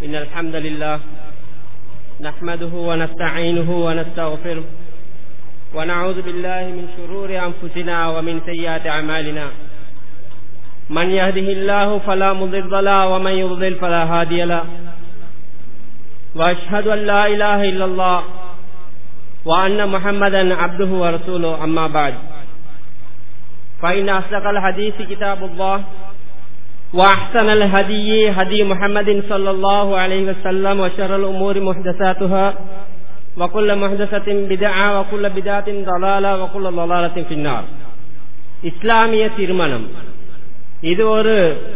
إن الحمد لله نحمده ونستعينه ونستغفره ونعوذ بالله من شرور أنفسنا ومن سيئات أعمالنا من يهده الله فلا مضل له ومن يضلل فلا هادي له وأشهد أن لا إله إلا الله وأن محمدا عبده ورسوله أما بعد فإن أصدق الحديث كتاب الله وأحسن الهدي هدي محمد صلى الله عليه وسلم وشر الأمور محدثاتها وكل محدثة بدعة وكل بدعة ضلالة وكل ضلالة في النار இஸ்லாமிய திருமணம் இது ஒரு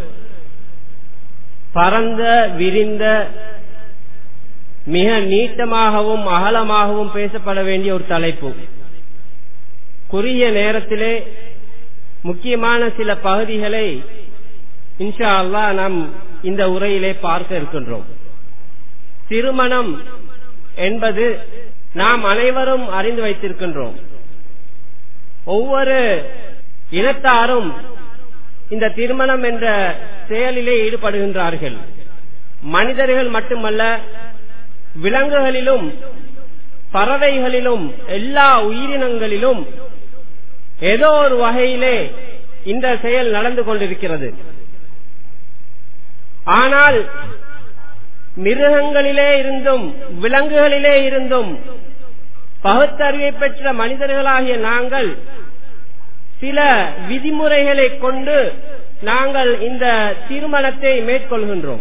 பரந்த விரிந்த மிக நீட்டமாகவும் அகலமாகவும் பேசப்பட வேண்டிய ஒரு தலைப்பு குறுகிய நேரத்திலே முக்கியமான சில பகுதிகளை இன்ஷா அல்லா நாம் இந்த உரையிலே பார்க்க இருக்கின்றோம் திருமணம் என்பது நாம் அனைவரும் அறிந்து வைத்திருக்கின்றோம் ஒவ்வொரு இனத்தாரும் இந்த திருமணம் என்ற செயலிலே ஈடுபடுகின்றார்கள் மனிதர்கள் மட்டுமல்ல விலங்குகளிலும் பறவைகளிலும் எல்லா உயிரினங்களிலும் ஏதோ ஒரு வகையிலே இந்த செயல் நடந்து கொண்டிருக்கிறது ஆனால் மிருகங்களிலே இருந்தும் விலங்குகளிலே இருந்தும் பகுத்தறிவை பெற்ற மனிதர்களாகிய நாங்கள் சில விதிமுறைகளை கொண்டு நாங்கள் இந்த திருமணத்தை மேற்கொள்கின்றோம்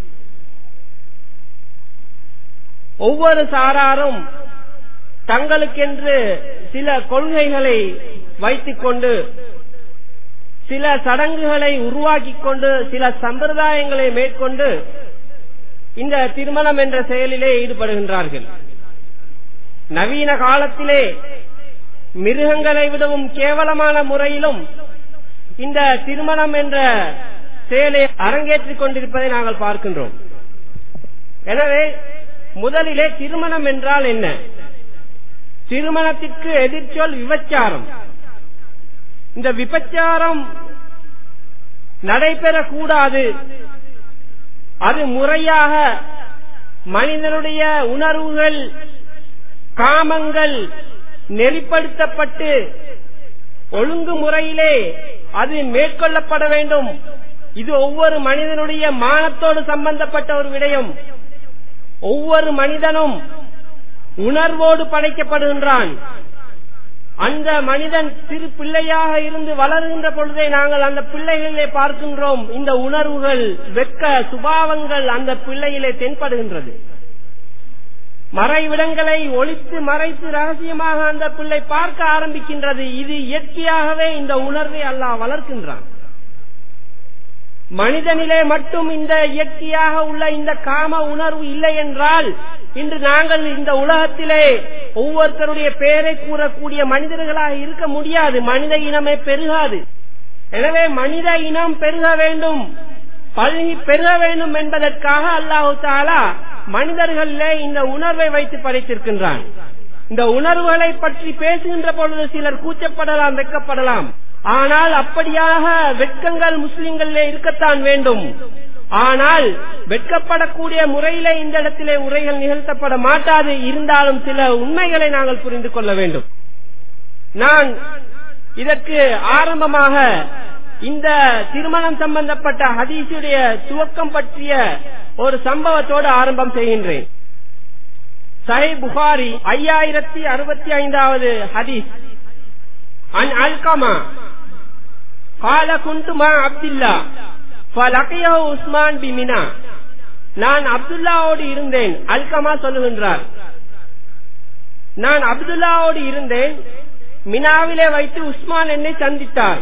ஒவ்வொரு சாராரும் தங்களுக்கென்று சில கொள்கைகளை வைத்துக் கொண்டு சில சடங்குகளை உருவாக்கிக் கொண்டு சில சம்பிரதாயங்களை மேற்கொண்டு இந்த திருமணம் என்ற செயலிலே ஈடுபடுகின்றார்கள் நவீன காலத்திலே மிருகங்களை விடவும் கேவலமான முறையிலும் இந்த திருமணம் என்ற செயலை அரங்கேற்றிக் கொண்டிருப்பதை நாங்கள் பார்க்கின்றோம் எனவே முதலிலே திருமணம் என்றால் என்ன திருமணத்திற்கு எதிர்ச்சொல் விபச்சாரம் இந்த விபச்சாரம் நடைபெறக்கூடாது அது முறையாக மனிதனுடைய உணர்வுகள் காமங்கள் நெறிப்படுத்தப்பட்டு ஒழுங்கு முறையிலே அது மேற்கொள்ளப்பட வேண்டும் இது ஒவ்வொரு மனிதனுடைய மானத்தோடு சம்பந்தப்பட்ட ஒரு விடயம் ஒவ்வொரு மனிதனும் உணர்வோடு படைக்கப்படுகின்றான் அந்த மனிதன் சிறு பிள்ளையாக இருந்து வளர்கின்ற பொழுதே நாங்கள் அந்த பிள்ளைகளிலே பார்க்கின்றோம் இந்த உணர்வுகள் வெக்க சுபாவங்கள் அந்த பிள்ளையிலே தென்படுகின்றது மறைவிடங்களை ஒழித்து மறைத்து ரகசியமாக அந்த பிள்ளை பார்க்க ஆரம்பிக்கின்றது இது இயற்கையாகவே இந்த உணர்வை அல்லாஹ் வளர்க்கின்றான் மனிதனிலே மட்டும் இந்த இயற்கையாக உள்ள இந்த காம உணர்வு இல்லை என்றால் இன்று நாங்கள் இந்த உலகத்திலே ஒவ்வொருத்தருடைய பெயரை கூறக்கூடிய மனிதர்களாக இருக்க முடியாது மனித இனமே பெருகாது எனவே மனித இனம் பெருக வேண்டும் பல்கி பெருக வேண்டும் என்பதற்காக அல்லாஹு தாலா மனிதர்களிலே இந்த உணர்வை வைத்து படைத்திருக்கின்றான் இந்த உணர்வுகளை பற்றி பேசுகின்ற பொழுது சிலர் கூச்சப்படலாம் வெக்கப்படலாம் ஆனால் அப்படியாக வெட்கங்கள் முஸ்லிம்களிலே இருக்கத்தான் வேண்டும் ஆனால் வெட்கப்படக்கூடிய முறையிலே இந்த இடத்திலே உரைகள் நிகழ்த்தப்பட மாட்டாது இருந்தாலும் சில உண்மைகளை நாங்கள் புரிந்து கொள்ள வேண்டும் நான் இதற்கு ஆரம்பமாக இந்த திருமணம் சம்பந்தப்பட்ட ஹதீசுடைய துவக்கம் பற்றிய ஒரு சம்பவத்தோடு ஆரம்பம் செய்கின்றேன் சஹி புகாரி ஐயாயிரத்தி அறுபத்தி ஐந்தாவது ஹதீஸ் அன் அல்கமா கால குண்டுமா அப்துல்லா உஸ்மான் பிமினா நான் அப்துல்லாவோடு இருந்தேன் அல்கமா சொல்லுகின்றார் நான் அப்துல்லாவோடு இருந்தேன் மினாவிலே வைத்து உஸ்மான் என்னை சந்தித்தார்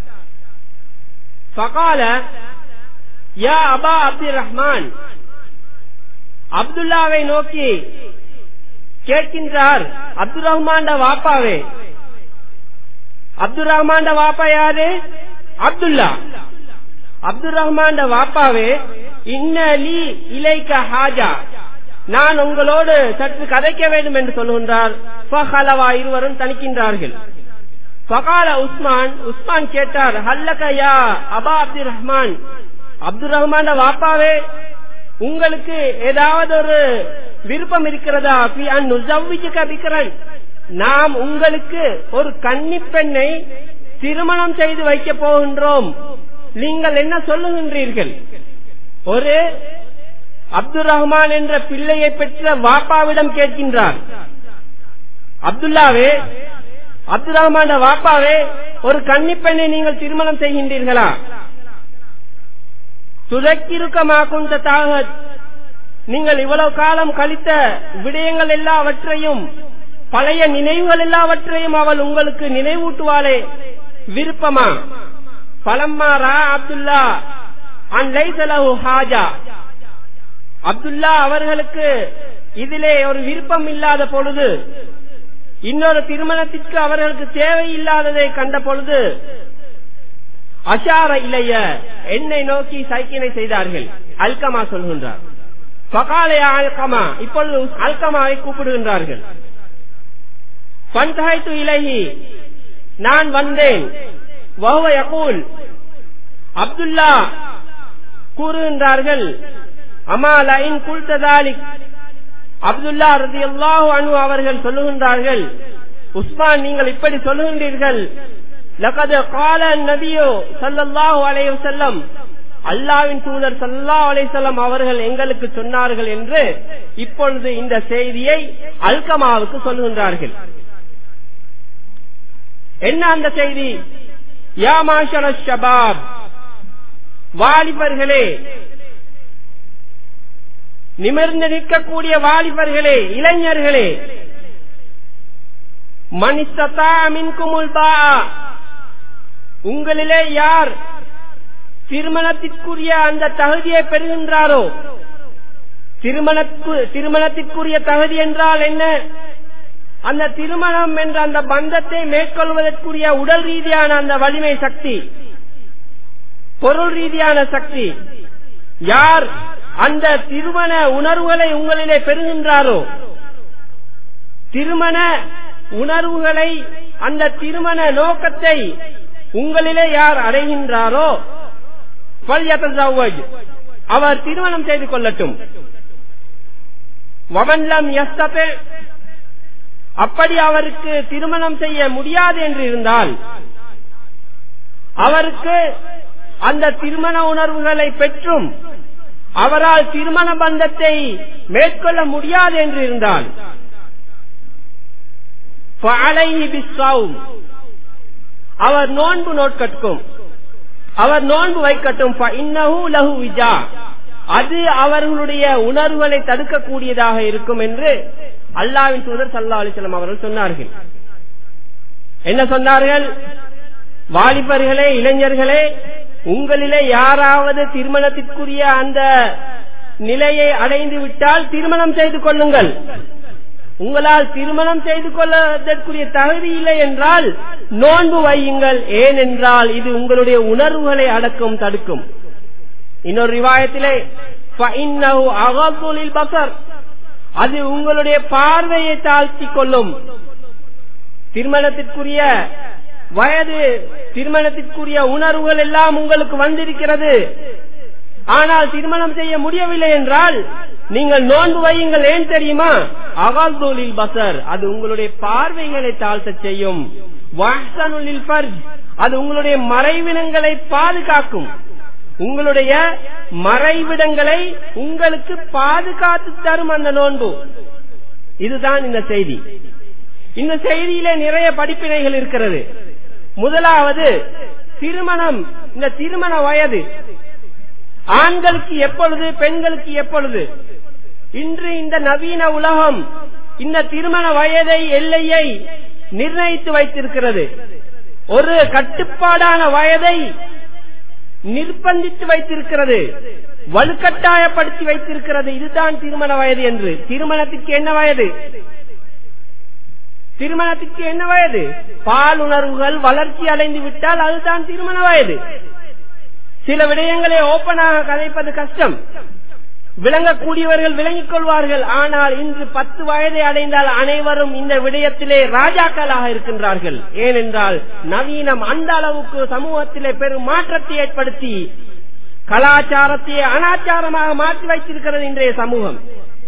ஃபகால யா அபா அப்துல் ரஹ்மான் அப்துல்லாவை நோக்கி கேட்கின்றார் அப்துல் ரஹ்மான் வாப்பாவே அப்துல் ரஹ்மான் வாப்பா யாரு அப்துல்லா அப்துல் ரஹ்மான் வாப்பாவே இன்னலி இலைக்க ஹாஜா நான் உங்களோடு சற்று கதைக்க வேண்டும் என்று சொல்லுகின்றார் ஃபஹலவா இருவரும் தணிக்கின்றார்கள் ஃபகால உஸ்மான் உஸ்மான் கேட்டார் ஹல்லக யா அபா அப்துல் ரஹ்மான் அப்துல் ரஹ்மான் வாப்பாவே உங்களுக்கு ஏதாவது ஒரு விருப்பம் இருக்கிறதா இருக்கிறான் நாம் உங்களுக்கு ஒரு கன்னி பெண்ணை திருமணம் செய்து வைக்க போகின்றோம் நீங்கள் என்ன சொல்லுகின்றீர்கள் ஒரு அப்துல் ரஹ்மான் என்ற பிள்ளையை பெற்ற வாப்பாவிடம் கேட்கின்றார் அப்துல்லாவே அப்துல் ரஹ்மான் வாப்பாவே ஒரு கன்னி பெண்ணை நீங்கள் திருமணம் செய்கின்றீர்களா துதக்கிருக்கமாக்கும் தாக நீங்கள் இவ்வளவு காலம் கழித்த விடயங்கள் எல்லாவற்றையும் பழைய நினைவுகள் எல்லாவற்றையும் அவள் உங்களுக்கு நினைவூட்டுவாளே விருப்பமா பலம்மாரா அப்துல்லா அன்லைசலஹு ஹாஜா அப்துல்லா அவர்களுக்கு இதிலே ஒரு விருப்பம் இல்லாத பொழுது இன்னொரு திருமணத்திற்கு அவர்களுக்கு தேவையில்லாததை கண்ட பொழுது அஷார இளைய என்னை நோக்கி சைக்கினை செய்தார்கள் அல்கமா சொல்கின்றார் பகாலய அல்கமா இப்பொழுது அல்கமாவை கூப்பிடுகின்றார்கள் பந்தாய்த்து இலகி நான் வந்தேன் வஹுவ யகூல் அப்துல்லா கூறுகின்றார்கள் அமா லைன் குல்ததாலிக் அப்துல்லா ரதி அல்லாஹு அனு அவர்கள் சொல்லுகின்றார்கள் உஸ்மான் நீங்கள் இப்படி சொல்லுகின்றீர்கள் லகது கால நபியோ சல்லல்லாஹு அலைஹி வஸல்லம் அல்லாவின் தூதர் சல்லா அலைசல்லம் அவர்கள் எங்களுக்கு சொன்னார்கள் என்று இப்பொழுது இந்த செய்தியை அல்கமாவுக்கு சொல்லுகின்றார்கள் என்ன அந்த செய்தி யா மாஷர ஷபாப் வாலிபர்களே நிமிர்ந்து நிற்கக்கூடிய வாலிபர்களே இளைஞர்களே மனிதத்தா மின்குமுல் பா உங்களிலே யார் திருமணத்திற்குரிய அந்த தகுதியை பெறுகின்றாரோ திருமணக்கு திருமணத்திற்குரிய தகுதி என்றால் என்ன அந்த திருமணம் என்ற அந்த பந்தத்தை மேற்கொள்வதற்குரிய உடல் ரீதியான அந்த வலிமை சக்தி பொருள் ரீதியான சக்தி யார் அந்த திருமண உணர்வுகளை உங்களிலே பெறுகின்றாரோ திருமண உணர்வுகளை அந்த திருமண நோக்கத்தை உங்களிலே யார் அடைகின்றாரோ அவர் திருமணம் செய்து கொள்ளட்டும் வவன்லம் எஸ்தபே அப்படி அவருக்கு திருமணம் செய்ய முடியாது என்று இருந்தால் அவருக்கு அந்த திருமண உணர்வுகளை பெற்றும் அவரால் திருமண பந்தத்தை மேற்கொள்ள முடியாது என்று இருந்தால் அவர் நோன்பு நோட்கட்டும் அவர் நோன்பு வைக்கட்டும் லஹு விஜா அது அவர்களுடைய உணர்வுகளை தடுக்கக்கூடியதாக இருக்கும் என்று அல்லாவின் தூதர் சல்லா அலிஸ்லாம் அவர்கள் சொன்னார்கள் என்ன சொன்னார்கள் வாலிபர்களே இளைஞர்களே உங்களிலே யாராவது திருமணத்திற்குரிய அந்த நிலையை அடைந்து விட்டால் திருமணம் செய்து கொள்ளுங்கள் உங்களால் திருமணம் செய்து கொள்வதற்குரிய தகுதி இல்லை என்றால் நோன்பு வையுங்கள் ஏனென்றால் இது உங்களுடைய உணர்வுகளை அடக்கும் தடுக்கும் இன்னொரு ரிவாயத்திலே பசர் அது உங்களுடைய பார்வையை தாழ்த்தி கொள்ளும் திருமணத்திற்குரிய வயது திருமணத்திற்குரிய உணர்வுகள் எல்லாம் உங்களுக்கு வந்திருக்கிறது ஆனால் திருமணம் செய்ய முடியவில்லை என்றால் நீங்கள் நோன்பு வையுங்கள் ஏன் தெரியுமா அகால்தோலில் பசர் அது உங்களுடைய பார்வைகளை தாழ்த்த செய்யும் அது உங்களுடைய மறைவினங்களை பாதுகாக்கும் உங்களுடைய மறைவிடங்களை உங்களுக்கு பாதுகாத்து தரும் அந்த நோன்பு இதுதான் இந்த செய்தி இந்த செய்தியிலே நிறைய படிப்பினைகள் இருக்கிறது முதலாவது திருமணம் இந்த திருமண வயது ஆண்களுக்கு எப்பொழுது பெண்களுக்கு எப்பொழுது இன்று இந்த நவீன உலகம் இந்த திருமண வயதை எல்லையை நிர்ணயித்து வைத்திருக்கிறது ஒரு கட்டுப்பாடான வயதை நிர்பந்தித்து வைத்திருக்கிறது வலுக்கட்டாயப்படுத்தி வைத்திருக்கிறது இதுதான் திருமண வயது என்று திருமணத்திற்கு என்ன வயது திருமணத்திற்கு என்ன வயது பால் உணர்வுகள் வளர்ச்சி அடைந்து விட்டால் அதுதான் திருமண வயது சில விடயங்களை ஓப்பனாக கதைப்பது கஷ்டம் விளங்கக்கூடியவர்கள் விளங்கிக் கொள்வார்கள் ஆனால் இன்று பத்து வயதை அடைந்தால் அனைவரும் இந்த விடயத்திலே ராஜாக்களாக இருக்கின்றார்கள் ஏனென்றால் நவீனம் அந்த அளவுக்கு சமூகத்திலே பெரும் மாற்றத்தை ஏற்படுத்தி கலாச்சாரத்தை அனாச்சாரமாக மாற்றி வைத்திருக்கிறது இன்றைய சமூகம்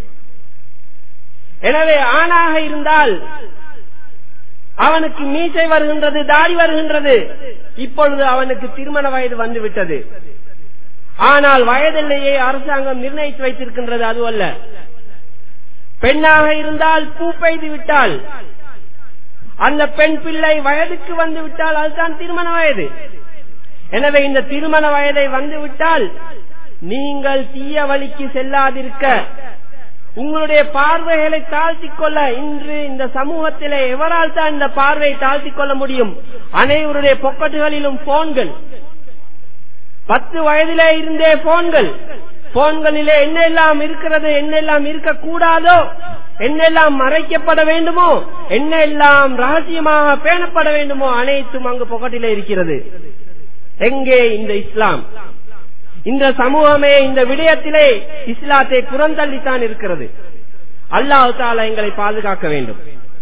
எனவே ஆணாக இருந்தால் அவனுக்கு மீசை வருகின்றது தாடி வருகின்றது இப்பொழுது அவனுக்கு திருமண வயது வந்துவிட்டது ஆனால் வயதில்லையே அரசாங்கம் நிர்ணயித்து வைத்திருக்கின்றது அதுவல்ல பெண்ணாக இருந்தால் பூ பெய்து விட்டால் அந்த பெண் பிள்ளை வயதுக்கு வந்து விட்டால் அதுதான் திருமண வயது எனவே இந்த திருமண வயதை வந்து விட்டால் நீங்கள் தீய வழிக்கு செல்லாதிருக்க உங்களுடைய பார்வைகளை தாழ்த்திக் கொள்ள இன்று இந்த சமூகத்திலே எவரால் தான் இந்த பார்வையை தாழ்த்திக் கொள்ள முடியும் அனைவருடைய பொக்கட்டுகளிலும் போன்கள் பத்து வயதிலே இருந்தே போன்கள் போன்களிலே என்னெல்லாம் இருக்கிறது என்னெல்லாம் இருக்கக்கூடாதோ என்னெல்லாம் மறைக்கப்பட வேண்டுமோ என்னெல்லாம் ரகசியமாக பேணப்பட வேண்டுமோ அனைத்தும் அங்கு பொக்கட்டிலே இருக்கிறது எங்கே இந்த இஸ்லாம் இந்த சமூகமே இந்த விடயத்திலே இஸ்லாத்தை புறந்தள்ளித்தான் இருக்கிறது அல்லாஹு தாலா எங்களை பாதுகாக்க வேண்டும்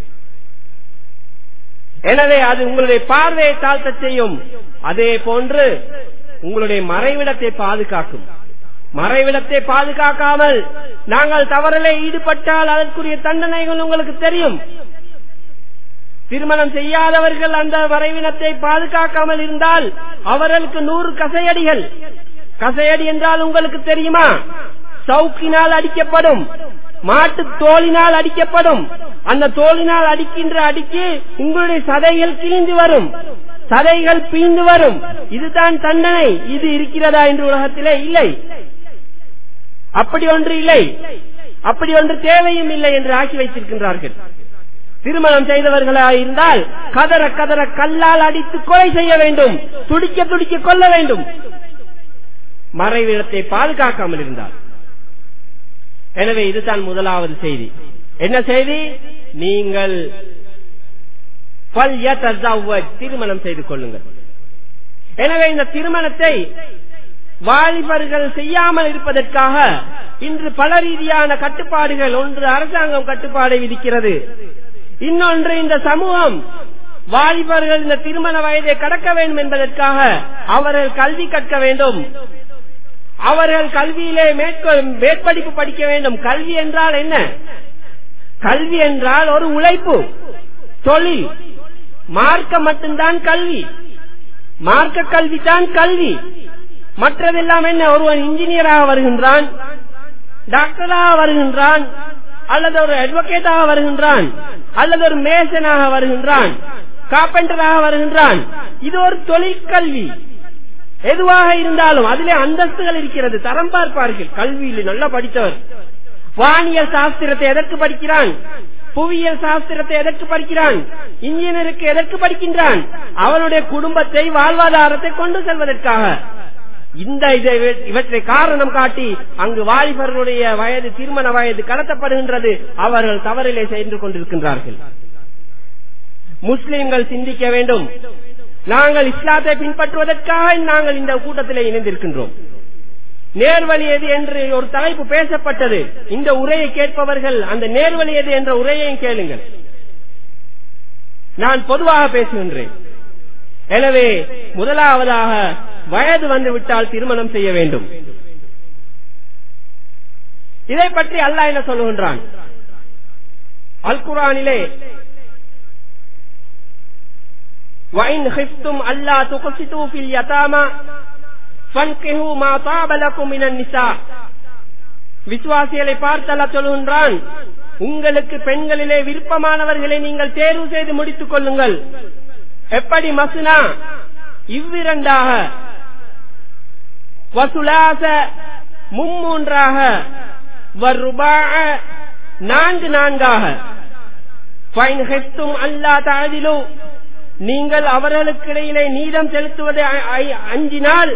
எனவே அது உங்களுடைய பார்வையை தாழ்த்த செய்யும் அதே போன்று உங்களுடைய மறைவிடத்தை பாதுகாக்கும் மறைவிடத்தை பாதுகாக்காமல் நாங்கள் தவறிலே ஈடுபட்டால் அதற்குரிய தண்டனைகள் உங்களுக்கு தெரியும் திருமணம் செய்யாதவர்கள் அந்த வரைவினத்தை பாதுகாக்காமல் இருந்தால் அவர்களுக்கு நூறு கசையடிகள் கசையடி என்றால் உங்களுக்கு தெரியுமா சவுக்கினால் அடிக்கப்படும் மாட்டு தோலினால் அடிக்கப்படும் அந்த தோலினால் அடிக்கின்ற அடிக்கு உங்களுடைய சதைகள் கிழிந்து வரும் சதைகள் பீந்து வரும் இதுதான் தண்டனை இது இருக்கிறதா என்று உலகத்திலே இல்லை அப்படி ஒன்று இல்லை அப்படி ஒன்று தேவையும் இல்லை என்று ஆக்கி வைத்திருக்கின்றார்கள் திருமணம் செய்தவர்களாக இருந்தால் கதற கதற கல்லால் அடித்து கொலை செய்ய வேண்டும் துடிக்க துடிக்க கொள்ள வேண்டும் மறைவிடத்தை பாதுகாக்காமல் இருந்தால் எனவே இதுதான் முதலாவது செய்தி என்ன செய்தி நீங்கள் திருமணம் செய்து கொள்ளுங்கள் எனவே இந்த திருமணத்தை வாலிபர்கள் செய்யாமல் இருப்பதற்காக இன்று பல ரீதியான கட்டுப்பாடுகள் ஒன்று அரசாங்கம் கட்டுப்பாடை விதிக்கிறது இன்னொன்று இந்த சமூகம் வாலிபர்கள் இந்த திருமண வயதை கடக்க வேண்டும் என்பதற்காக அவர்கள் கல்வி கற்க வேண்டும் அவர்கள் கல்வியிலே மேற்படிப்பு படிக்க வேண்டும் கல்வி என்றால் என்ன கல்வி என்றால் ஒரு உழைப்பு தொழில் மார்க்க மட்டும்தான் கல்வி மார்க்க கல்வி தான் கல்வி மற்றதெல்லாம் என்ன ஒருவன் இன்ஜினியராக வருகின்றான் டாக்டராக வருகின்றான் அல்லது ஒரு அட்வொகேட்டாக வருகின்றான் அல்லது ஒரு மேசனாக வருகின்றான் காப்பெண்டராக வருகின்றான் இது ஒரு தொழிற்கல்வி எதுவாக இருந்தாலும் அதிலே அந்தஸ்துகள் இருக்கிறது தரம் பார்ப்பார்கள் கல்வியில் நல்லா படித்தவர் வானியல் சாஸ்திரத்தை எதற்கு படிக்கிறான் புவியியல் சாஸ்திரத்தை எதற்கு படிக்கிறான் இன்ஜினியருக்கு எதற்கு படிக்கின்றான் அவனுடைய குடும்பத்தை வாழ்வாதாரத்தை கொண்டு செல்வதற்காக இந்த இவற்றை காரணம் காட்டி அங்கு வாலிபர்களுடைய வயது திருமண வயது கடத்தப்படுகின்றது அவர்கள் தவறிலே சென்று கொண்டிருக்கின்றார்கள் முஸ்லிம்கள் சிந்திக்க வேண்டும் நாங்கள் இஸ்லாத்தை பின்பற்றுவதற்காக நாங்கள் இந்த கூட்டத்தில் இணைந்திருக்கின்றோம் நேர்வழி எது என்று ஒரு தலைப்பு பேசப்பட்டது இந்த உரையை கேட்பவர்கள் அந்த நேர்வழி எது என்ற உரையையும் கேளுங்கள் நான் பொதுவாக பேசுகின்றேன் எனவே முதலாவதாக வயது வந்து விட்டால் திருமணம் செய்ய வேண்டும் இதை பற்றி அல்லாஹ் என்ன சொல்லுகின்றான் அல் குரானிலே وَإِنْ خِفْتُمْ أَلَّا تُقْسِطُوا فِي الْيَتَامَى فَانكِحُوا مَا طَابَ لَكُم مِّنَ النِّسَاءِ விசுவாசிகளை பார்த்தல்ல சொல்கின்றான் உங்களுக்கு பெண்களிலே விருப்பமானவர்களை நீங்கள் தேர்வு செய்து முடித்துக் கொள்ளுங்கள் எப்படி மசுனா இவ்விரண்டாக வசுலாச மும்மூன்றாக வர்ருபாக நான்கு நான்காக ஃபைன் ஹெத்தும் அல்லா தாதிலு நீங்கள் அவர்களுக்கு இடையிலே நீதம் செலுத்துவதை அஞ்சினால்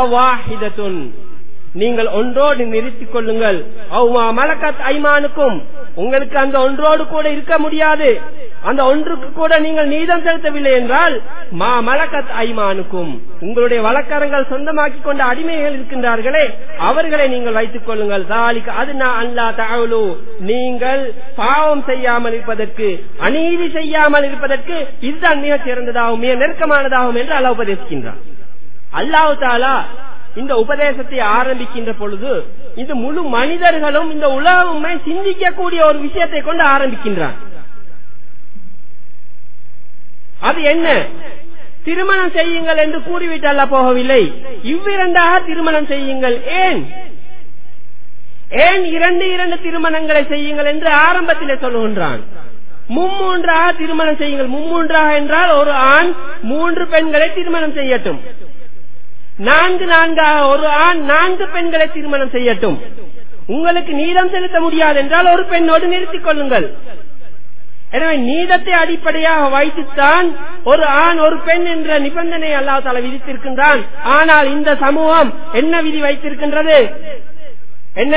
நீங்கள் ஒன்றோடு நிறுத்திக் கொள்ளுங்கள் மலக்கத் ஐமானுக்கும் உங்களுக்கு அந்த ஒன்றோடு கூட இருக்க முடியாது அந்த ஒன்றுக்கு கூட நீங்கள் நீதம் செலுத்தவில்லை என்றால் மா மலக்கத் ஐமானுக்கும் உங்களுடைய வழக்கரங்கள் சொந்தமாக்கி கொண்ட அடிமைகள் இருக்கின்றார்களே அவர்களை நீங்கள் வைத்துக் கொள்ளுங்கள் தாலிக்கு அது நான் அல்லா தகவலு நீங்கள் பாவம் செய்யாமல் இருப்பதற்கு அநீதி செய்யாமல் இருப்பதற்கு இதுதான் மிக சிறந்ததாகும் மிக நெருக்கமானதாகும் என்று அல்லாஹ் உபதேசிக்கின்றான் அல்லாஹு தாலா இந்த உபதேசத்தை ஆரம்பிக்கின்ற பொழுது இந்த முழு மனிதர்களும் இந்த உலகமே சிந்திக்கக்கூடிய ஒரு விஷயத்தை கொண்டு ஆரம்பிக்கின்றான் அது என்ன திருமணம் செய்யுங்கள் என்று கூறிவிட்டு அல்ல போகவில்லை இவ்விரண்டாக திருமணம் செய்யுங்கள் ஏன் ஏன் இரண்டு இரண்டு திருமணங்களை செய்யுங்கள் என்று ஆரம்பத்திலே சொல்லுகின்றான் மும்மூன்றாக திருமணம் செய்யுங்கள் மும்மூன்றாக என்றால் ஒரு ஆண் மூன்று பெண்களை திருமணம் செய்யட்டும் நான்கு நான்காக ஒரு ஆண் நான்கு பெண்களை திருமணம் செய்யட்டும் உங்களுக்கு நீதம் செலுத்த முடியாது என்றால் ஒரு பெண்ணோடு நிறுத்திக் கொள்ளுங்கள் எனவே நீதத்தை அடிப்படையாக வைத்துத்தான் ஒரு ஆண் ஒரு பெண் என்ற நிபந்தனை அல்லாஹால விதித்திருக்கின்றான் ஆனால் இந்த சமூகம் என்ன விதி வைத்திருக்கின்றது என்ன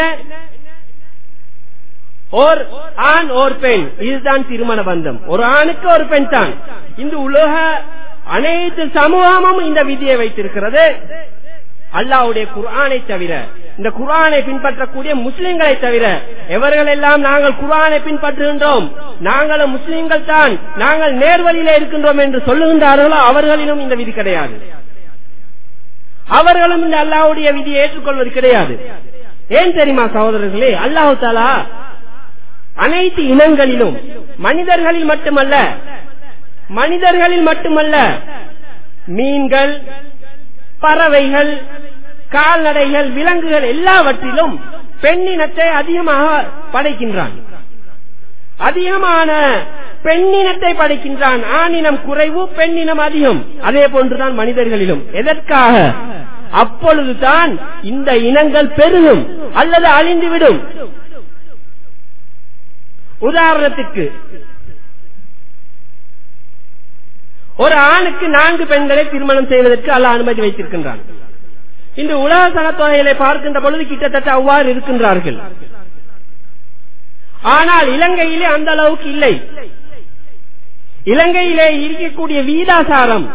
ஓர் ஆண் ஓர் பெண் இதுதான் திருமண பந்தம் ஒரு ஆணுக்கு ஒரு பெண் தான் இந்த உலக அனைத்து சமூகமும் இந்த விதியை வைத்திருக்கிறது அல்லாவுடைய குர்ஆனை தவிர இந்த குர்ஆனை பின்பற்றக்கூடிய முஸ்லிம்களை தவிர எவர்கள் எல்லாம் நாங்கள் குர்ஆனை பின்பற்றுகின்றோம் நாங்களும் முஸ்லிம்கள் தான் நாங்கள் நேர்வழியில இருக்கின்றோம் என்று சொல்லுகின்றார்களோ அவர்களிலும் இந்த விதி கிடையாது அவர்களும் இந்த அல்லாவுடைய விதியை ஏற்றுக்கொள்வது கிடையாது ஏன் தெரியுமா சகோதரர்களே அல்லாஹு தாலா அனைத்து இனங்களிலும் மனிதர்களில் மட்டுமல்ல மனிதர்களில் மட்டுமல்ல மீன்கள் பறவைகள் கால்நடைகள் விலங்குகள் எல்லாவற்றிலும் பெண்ணினத்தை அதிகமாக படைக்கின்றான் அதிகமான பெண்ணினத்தை படைக்கின்றான் ஆணினம் குறைவு பெண்ணினம் அதிகம் அதே போன்றுதான் மனிதர்களிலும் எதற்காக அப்பொழுதுதான் இந்த இனங்கள் பெருகும் அல்லது அழிந்துவிடும் உதாரணத்துக்கு ஒரு ஆணுக்கு நான்கு பெண்களை திருமணம் செய்வதற்கு அல்ல அனுமதி வைத்திருக்கின்றான் இந்த உலக சனத்தொகைகளை பார்க்கின்ற பொழுது கிட்டத்தட்ட அவ்வாறு இருக்கின்றார்கள் ஆனால் இலங்கையிலே அந்த அளவுக்கு இல்லை இலங்கையிலே இருக்கக்கூடிய வீதாசாரம்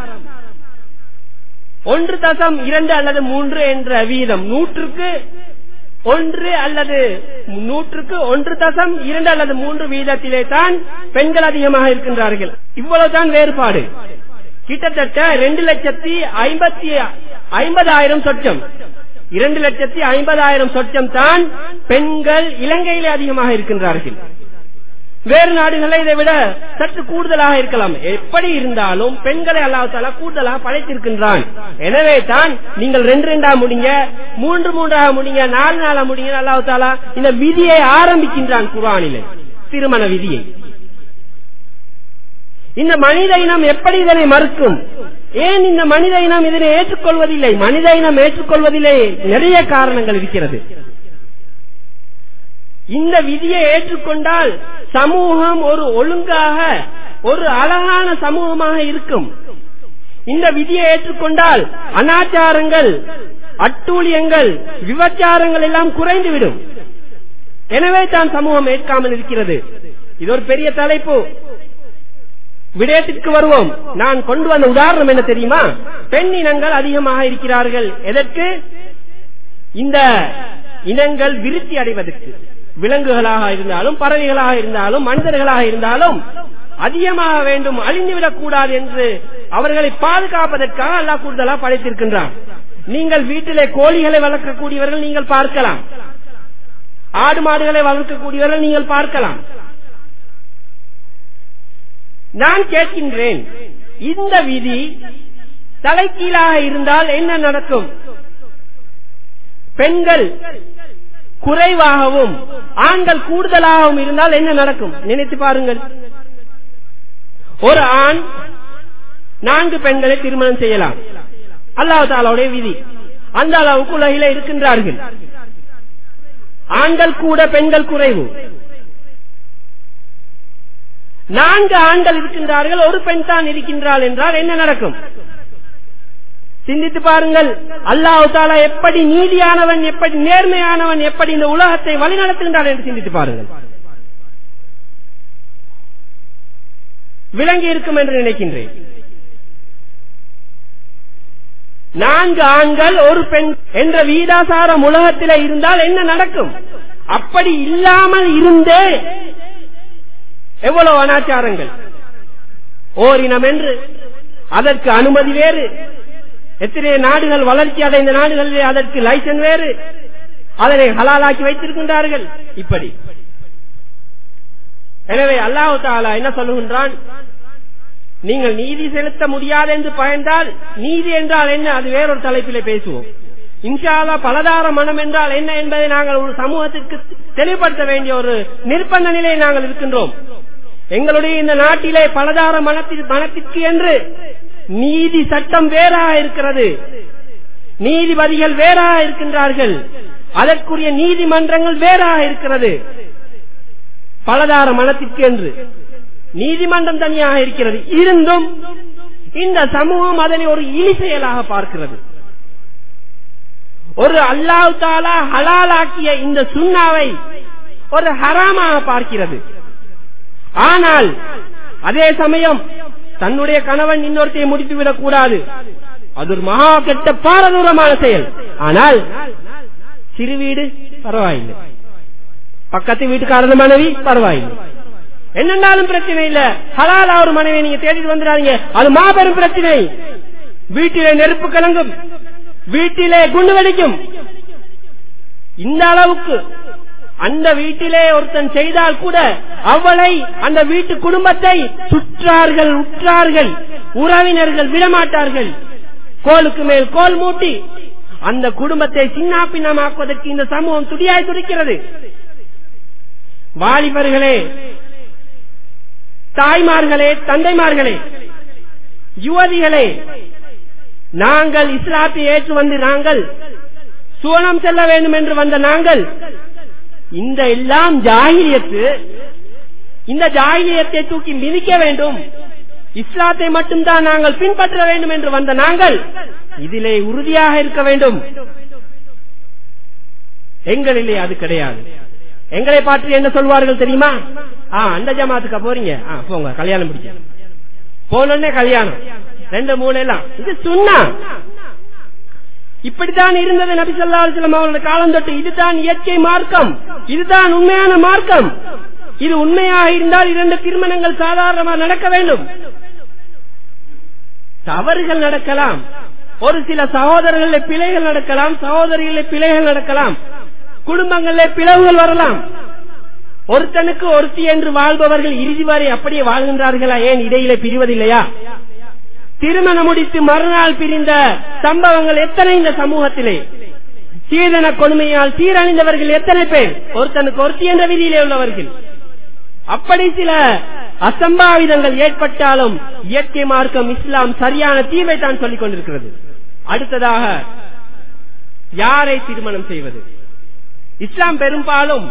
ஒன்று தசம் இரண்டு அல்லது மூன்று என்ற வீதம் நூற்றுக்கு ஒன்று அல்லது நூற்றுக்கு ஒன்று தசம் இரண்டு அல்லது மூன்று வீதத்திலே தான் பெண்கள் அதிகமாக இருக்கின்றார்கள் இவ்வளவுதான் வேறுபாடு கிட்டத்தட்ட ரெண்டு லட்சத்தி ஐம்பத்தி ஐம்பதாயிரம் சொச்சம் இரண்டு லட்சத்தி ஐம்பதாயிரம் சொச்சம் தான் பெண்கள் இலங்கையிலே அதிகமாக இருக்கின்றார்கள் வேறு நாடுகளை இதை விட சற்று கூடுதலாக இருக்கலாம் எப்படி இருந்தாலும் பெண்களை அல்லாஹால கூடுதலாக படைத்திருக்கின்றான் எனவே தான் நீங்கள் ரெண்டு ரெண்டா முடிங்க மூன்று மூன்றாக முடிங்க நாலு நாளா முடிங்க அல்லாஹாலா இந்த விதியை ஆரம்பிக்கின்றான் குரானிலே திருமண விதியை இந்த மனித இனம் எப்படி இதனை மறுக்கும் ஏன் இந்த மனித இனம் இதனை ஏற்றுக்கொள்வதில்லை மனித இனம் ஏற்றுக்கொள்வதில்லை நிறைய காரணங்கள் இருக்கிறது இந்த விதியை ஏற்றுக்கொண்டால் சமூகம் ஒரு ஒழுங்காக ஒரு அழகான சமூகமாக இருக்கும் இந்த விதியை ஏற்றுக்கொண்டால் அனாச்சாரங்கள் அட்டூழியங்கள் விபச்சாரங்கள் எல்லாம் குறைந்துவிடும் எனவே தான் சமூகம் ஏற்காமல் இருக்கிறது இது ஒரு பெரிய தலைப்பு விடயத்திற்கு வருவோம் நான் கொண்டு வந்த உதாரணம் என்ன தெரியுமா பெண் இனங்கள் அதிகமாக இருக்கிறார்கள் எதற்கு இந்த இனங்கள் விருத்தி அடைவதற்கு விலங்குகளாக இருந்தாலும் பறவைகளாக இருந்தாலும் மனிதர்களாக இருந்தாலும் அதிகமாக வேண்டும் அழிந்துவிடக் கூடாது என்று அவர்களை பாதுகாப்பதற்காக அல்லாஹ் கூடுதலாக படைத்திருக்கின்றான் நீங்கள் வீட்டிலே கோழிகளை வளர்க்கக்கூடியவர்கள் நீங்கள் பார்க்கலாம் ஆடு மாடுகளை வளர்க்கக்கூடியவர்கள் நீங்கள் பார்க்கலாம் நான் கேட்கின்றேன் இந்த விதி தலைக்கீழாக இருந்தால் என்ன நடக்கும் பெண்கள் குறைவாகவும் ஆண்கள் கூடுதலாகவும் இருந்தால் என்ன நடக்கும் நினைத்து பாருங்கள் ஒரு ஆண் நான்கு பெண்களை திருமணம் செய்யலாம் அல்லாஹ் தாலாவுடைய விதி அந்த அளவுக்கு உலகில இருக்கின்றார்கள் ஆண்கள் கூட பெண்கள் குறைவு நான்கு ஆண்கள் இருக்கின்றார்கள் ஒரு பெண் தான் இருக்கின்றாள் என்றால் என்ன நடக்கும் சிந்தித்து பாருங்கள் அல்லாஹு தாலா எப்படி நீதியானவன் எப்படி நேர்மையானவன் எப்படி இந்த உலகத்தை வழிநடத்துகின்றான் என்று சிந்தித்து பாருங்கள் விளங்கி இருக்கும் என்று நினைக்கின்றேன் நான்கு ஆண்கள் ஒரு பெண் என்ற வீதாசாரம் உலகத்தில் இருந்தால் என்ன நடக்கும் அப்படி இல்லாமல் இருந்தே எவ்வளவு அனாச்சாரங்கள் ஓரினம் என்று அதற்கு அனுமதி வேறு எத்தனை நாடுகள் வளர்ச்சி அடைந்த நாடுகளில் அதற்கு லைசன்ஸ் வேறு அதனை ஹலாலாக்கி வைத்திருக்கின்றார்கள் இப்படி எனவே அல்லாஹு தாலா என்ன சொல்லுகின்றான் நீங்கள் நீதி செலுத்த முடியாது என்று பயந்தால் நீதி என்றால் என்ன அது வேறொரு தலைப்பிலே பேசுவோம் இன்ஷால்லா பலதார மனம் என்றால் என்ன என்பதை நாங்கள் ஒரு சமூகத்திற்கு தெளிவுபடுத்த வேண்டிய ஒரு நிர்பந்த நிலையில் நாங்கள் இருக்கின்றோம் எங்களுடைய இந்த நாட்டிலே பலதார மனத்திற்கு மனத்திற்கு என்று நீதி சட்டம் வேறாக இருக்கிறது நீதிபதிகள் வேறாக இருக்கின்றார்கள் அதற்குரிய நீதிமன்றங்கள் வேறாக இருக்கிறது பலதார மனத்திற்கு என்று நீதிமன்றம் தனியாக இருக்கிறது இருந்தும் இந்த சமூகம் அதனை ஒரு இழி செயலாக பார்க்கிறது ஒரு அல்லாஹ் தாலா ஹலாலாக்கிய இந்த சுண்ணாவை ஒரு ஹராமாக பார்க்கிறது ஆனால் அதே சமயம் தன்னுடைய கணவன் இன்னொருத்தையை முடித்துவிடக் கூடாது அது ஒரு மகா கெட்ட பாரதூரமான செயல் ஆனால் சிறு வீடு பரவாயில்லை பக்கத்து வீட்டுக்காரது மனைவி பரவாயில்லை என்னென்னாலும் பிரச்சனை இல்ல ஹலாலா ஒரு மனைவி நீங்க தேடிட்டு வந்துடாதீங்க அது மாபெரும் பிரச்சனை வீட்டிலே நெருப்பு கலங்கும் வீட்டிலே குண்டு வெடிக்கும் இந்த அளவுக்கு அந்த வீட்டிலே ஒருத்தன் செய்தால் கூட அவளை அந்த வீட்டு குடும்பத்தை சுற்றார்கள் உற்றார்கள் உறவினர்கள் விடமாட்டார்கள் கோலுக்கு மேல் கோல் மூட்டி அந்த குடும்பத்தை சின்ன பின்னமாக்குவதற்கு இந்த சமூகம் துடியாய் துடிக்கிறது வாலிபர்களே தாய்மார்களே தந்தைமார்களே யுவதிகளே நாங்கள் இஸ்லாத்தை ஏற்று வந்து நாங்கள் சுவனம் செல்ல வேண்டும் என்று வந்த நாங்கள் இந்த எல்லாம் ஜாகிலியத்து இந்த ஜாகிலியத்தை தூக்கி மிதிக்க வேண்டும் இஸ்லாத்தை மட்டும்தான் நாங்கள் பின்பற்ற வேண்டும் என்று வந்த நாங்கள் இதிலே உறுதியாக இருக்க வேண்டும் எங்களிலே அது கிடையாது எங்களை பார்த்து என்ன சொல்வார்கள் தெரியுமா ஆ அந்த ஜமாத்துக்கா போறீங்க ஆ போங்க கல்யாணம் பிடிக்க போனோடனே கல்யாணம் ரெண்டு மூணு எல்லாம் இது சுண்ணா இப்படித்தான் இருந்தது நபி சொல்லா அலுவலம் அவர்களோட காலம் தொட்டு இதுதான் இயற்கை மார்க்கம் இதுதான் உண்மையான மார்க்கம் இது உண்மையாக இருந்தால் இரண்டு திருமணங்கள் சாதாரணமாக நடக்க வேண்டும் தவறுகள் நடக்கலாம் ஒரு சில சகோதரர்களில் பிழைகள் நடக்கலாம் சகோதரிகளில் பிழைகள் நடக்கலாம் குடும்பங்களில் பிளவுகள் வரலாம் ஒருத்தனுக்கு ஒருத்தி என்று வாழ்பவர்கள் இறுதி வரை அப்படியே வாழ்கின்றார்களா ஏன் இடையில பிரிவதில்லையா திருமணம் முடித்து மறுநாள் பிரிந்த சம்பவங்கள் எத்தனை இந்த சமூகத்திலே சீதன கொடுமையால் சீரழிந்தவர்கள் எத்தனை பேர் ஒருத்தனுக்கு ஒருத்தி என்ற விதியிலே உள்ளவர்கள் அப்படி சில அசம்பாவிதங்கள் ஏற்பட்டாலும் இயற்கை மார்க்கம் இஸ்லாம் சரியான தீர்வை தான் சொல்லிக் கொண்டிருக்கிறது அடுத்ததாக யாரை திருமணம் செய்வது இஸ்லாம் பெரும்பாலும்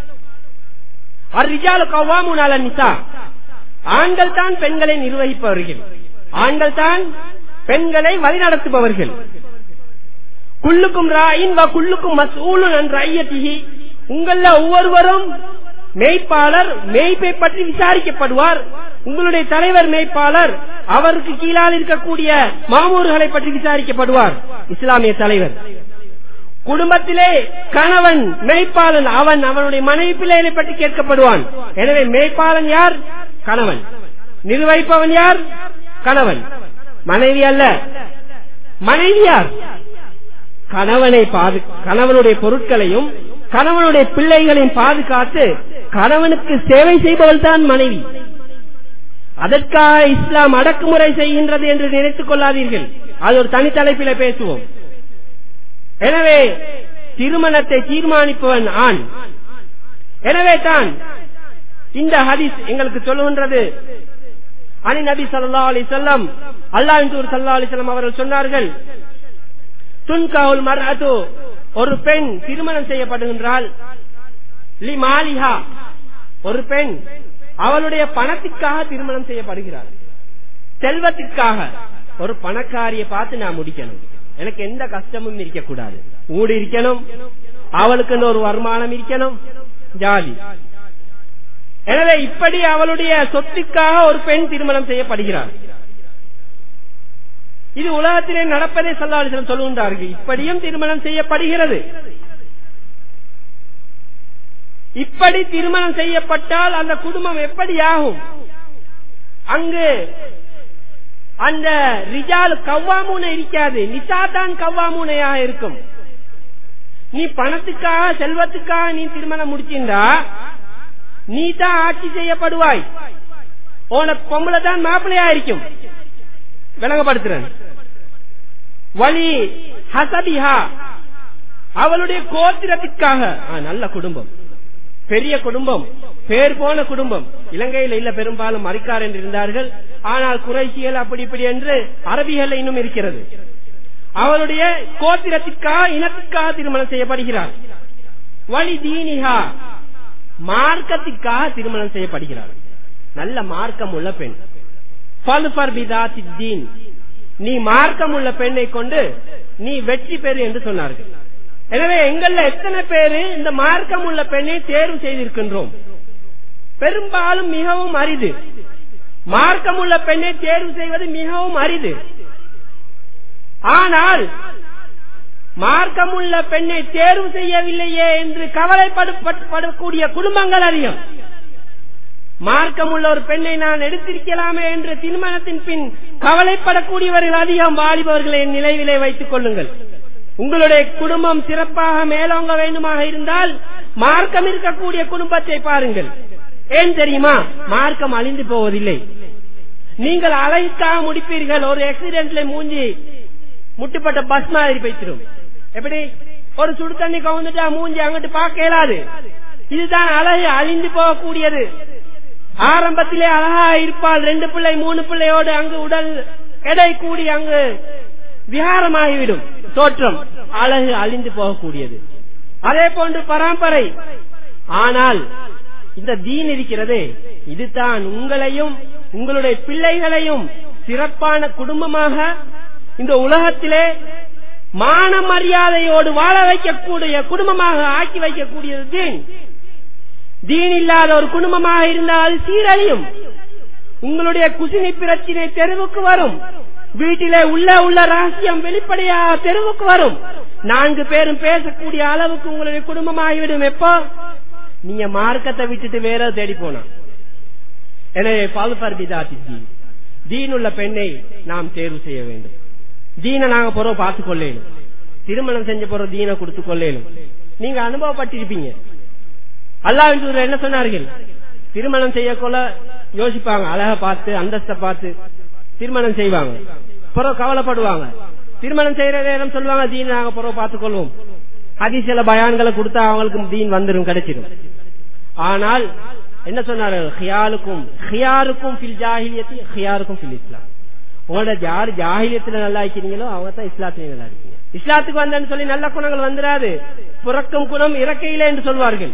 ஆண்கள் தான் பெண்களை நிர்வகிப்பவர்கள் ஆண்கள் தான் பெண்களை வழிநடத்துபவர்கள் குள்ளுக்கும் ராயின் வ குள்ளுக்கும் மசூலு நன்றாயத்திகி உங்கள ஒவ்வொருவரும் மேய்ப்பாளர் மேய்ப்பை பற்றி விசாரிக்கப்படுவார் உங்களுடைய தலைவர் மேய்ப்பாளர் அவருக்கு கீழால் இருக்கக்கூடிய மாமூர்களை பற்றி விசாரிக்கப்படுவார் இஸ்லாமிய தலைவர் குடும்பத்திலே கணவன் மேய்ப்பாளன் அவன் அவனுடைய மனைவி பிள்ளைகளை பற்றி கேட்கப்படுவான் எனவே மேய்ப்பாளன் யார் கணவன் நிர்வகிப்பவன் யார் கணவன் மனைவி அல்ல மனைவி யார் கணவனை பாது கணவனுடைய பொருட்களையும் கணவனுடைய பிள்ளைகளையும் பாதுகாத்து கணவனுக்கு சேவை செய்பவள் தான் மனைவி அதற்காக இஸ்லாம் அடக்குமுறை செய்கின்றது என்று நினைத்துக் கொள்ளாதீர்கள் அது ஒரு தனித்தலைப்பில பேசுவோம் எனவே திருமணத்தை தீர்மானிப்பவன் ஆண் எனவே தான் இந்த ஹதீஸ் எங்களுக்கு சொல்லுகின்றது அனி நபி சல்லா அலி செல்லம் அல்லாவின் தூர் சல்லா அலி செல்லம் அவர்கள் சொன்னார்கள் துன்காவுல் மர்அது ஒரு பெண் திருமணம் செய்யப்படுகின்றால் லி மாலிஹா ஒரு பெண் அவளுடைய பணத்திற்காக திருமணம் செய்யப்படுகிறார் செல்வத்திற்காக ஒரு பணக்காரியை பார்த்து நான் முடிக்கணும் எனக்கு எந்த கஷ்டமும் இருக்கக்கூடாது ஊடு இருக்கணும் அவளுக்கு ஒரு வருமானம் இருக்கணும் ஜாலி எனவே இப்படி அவளுடைய சொத்துக்காக ஒரு பெண் திருமணம் செய்யப்படுகிறார் இது உலகத்திலே நடப்பதை சொல்லாலிசனம் சொல்லுகின்றார்கள் இப்படியும் திருமணம் செய்யப்படுகிறது இப்படி திருமணம் செய்யப்பட்டால் அந்த குடும்பம் எப்படி ஆகும் அங்கு அந்த ரிஜால் கவ்வாமூன இருக்காது நிசா தான் கவ்வாமூனையாக இருக்கும் நீ பணத்துக்காக செல்வத்துக்காக நீ திருமணம் முடிச்சிருந்தா நீ தான் ஆட்சி செய்யப்படுவாய் உனக்கு பொம்பளை தான் மாப்பிள்ளையா இருக்கும் விளங்கப்படுத்துறேன் வழி ஹசபிஹா அவளுடைய கோத்திரத்திற்காக ஆ, நல்ல குடும்பம் பெரிய குடும்பம் பேர் போன குடும்பம் இலங்கையில் இல்ல பெரும்பாலும் மறிக்கார் என்று இருந்தார்கள் ஆனால் குறைசியல் அப்படி இப்படி என்று அரபிகள் இன்னும் இருக்கிறது அவளுடைய கோத்திரத்திற்காக இனத்திற்காக திருமணம் செய்யப்படுகிறார் வழி தீனிகா மார்க்கத்திற்காக திருமணம் செய்யப்படுகிறார் நல்ல மார்க்கம் உள்ள பெண் ஃபல்ஃபர் பிதாத்தி தீன். நீ மார்க்கம் உள்ள பெண்ணை கொண்டு நீ வெற்றி பெறு என்று சொன்னார்கள் எனவே எங்கள்ல எத்தனை பேரு இந்த மார்க்கம் உள்ள பெண்ணை தேர்வு செய்திருக்கின்றோம் பெரும்பாலும் மிகவும் அரிது மார்க்கம் உள்ள பெண்ணை தேர்வு செய்வது மிகவும் அரிது ஆனால் மார்க்கமுள்ள பெண்ணை தேர்வு செய்யவில்லையே என்று கவலைப்படக்கூடிய குடும்பங்கள் அதிகம் மார்க்கமுள்ள ஒரு பெண்ணை நான் எடுத்திருக்கலாமே என்று திருமணத்தின் பின் கவலைப்படக்கூடியவர்கள் அதிகம் வாலிபவர்களை என் நிலைவிலே வைத்துக் கொள்ளுங்கள் உங்களுடைய குடும்பம் சிறப்பாக மேலோங்க வேண்டுமாக இருந்தால் மார்க்கம் இருக்கக்கூடிய குடும்பத்தை பாருங்கள் ஏன் தெரியுமா மார்க்கம் அழிந்து போவதில்லை நீங்கள் அழகுக்காக முடிப்பீர்கள் ஒரு ஆக்சிடென்ட்ல மூஞ்சி முட்டுப்பட்ட பஸ் மாதிரி போய்த்திரும் எப்படி ஒரு சுடு தண்ணி கவுந்துட்டா மூஞ்சி அங்கிட்டு பார்க்க இயலாது இதுதான் அழகு அழிந்து போகக்கூடியது ஆரம்பத்திலே அழகா இருப்பால் ரெண்டு பிள்ளை மூணு பிள்ளையோடு அங்கு உடல் எடை கூடி அங்கு விகாரமாகிவிடும் தோற்றம் அழகு அழிந்து போகக்கூடியது அதே போன்று பரம்பரை ஆனால் இந்த தீன் இருக்கிறதே இதுதான் உங்களையும் உங்களுடைய பிள்ளைகளையும் சிறப்பான குடும்பமாக இந்த உலகத்திலே மான மரியாதையோடு வாழ வைக்கக்கூடிய குடும்பமாக ஆக்கி வைக்கக்கூடியது தீன் தீன் இல்லாத ஒரு குடும்பமாக இருந்தால் சீரழியும் உங்களுடைய குசினி பிரச்சினை தெருவுக்கு வரும் வீட்டிலே உள்ள உள்ள ரகசியம் வெளிப்படையாக தெருவுக்கு வரும் நான்கு பேரும் பேசக்கூடிய அளவுக்கு உங்களுடைய குடும்பமாகிவிடும் எப்போ நீங்க மார்க்கத்தை விட்டுட்டு வேற தேடி போனா எனவே பால்பர் பிதாத்தி தீன் தீன் உள்ள பெண்ணை நாம் தேர்வு செய்ய வேண்டும் தீனை நாங்க போறோம் பார்த்து கொள்ளேனும் திருமணம் செஞ்ச போறோம் தீனை கொடுத்து கொள்ளேனும் நீங்க அனுபவப்பட்டிருப்பீங்க அல்லாவின் தூதர் என்ன சொன்னார்கள் திருமணம் செய்யக்கொள்ள யோசிப்பாங்க அழக பார்த்து அந்தஸ்தை பார்த்து திருமணம் செய்வாங்க பிறகு கவலைப்படுவாங்க திருமணம் செய்யற நேரம் சொல்லுவாங்க தீன் நாங்க பிறகு பார்த்துக்கொள்வோம் அதி சில பயான்களை கொடுத்தா அவங்களுக்கு தீன் வந்துடும் கிடைச்சிடும் ஆனால் என்ன சொன்னாரு ஹியாலுக்கும் ஹியாருக்கும் ஃபில் ஜாஹிலியத்தி ஹியாருக்கும் ஃபில் இஸ்லாம் உங்களோட யார் ஜாகிலியத்துல நல்லா இருக்கிறீங்களோ அவங்க தான் இஸ்லாத்திலையும் நல்லா இருக்கீங்க இஸ்லாத்துக்கு வந்தேன்னு சொல்லி நல்ல குணங்கள் வந்துடாது புறக்கும் குணம் இறக்கையிலே என்று சொல்வார்கள்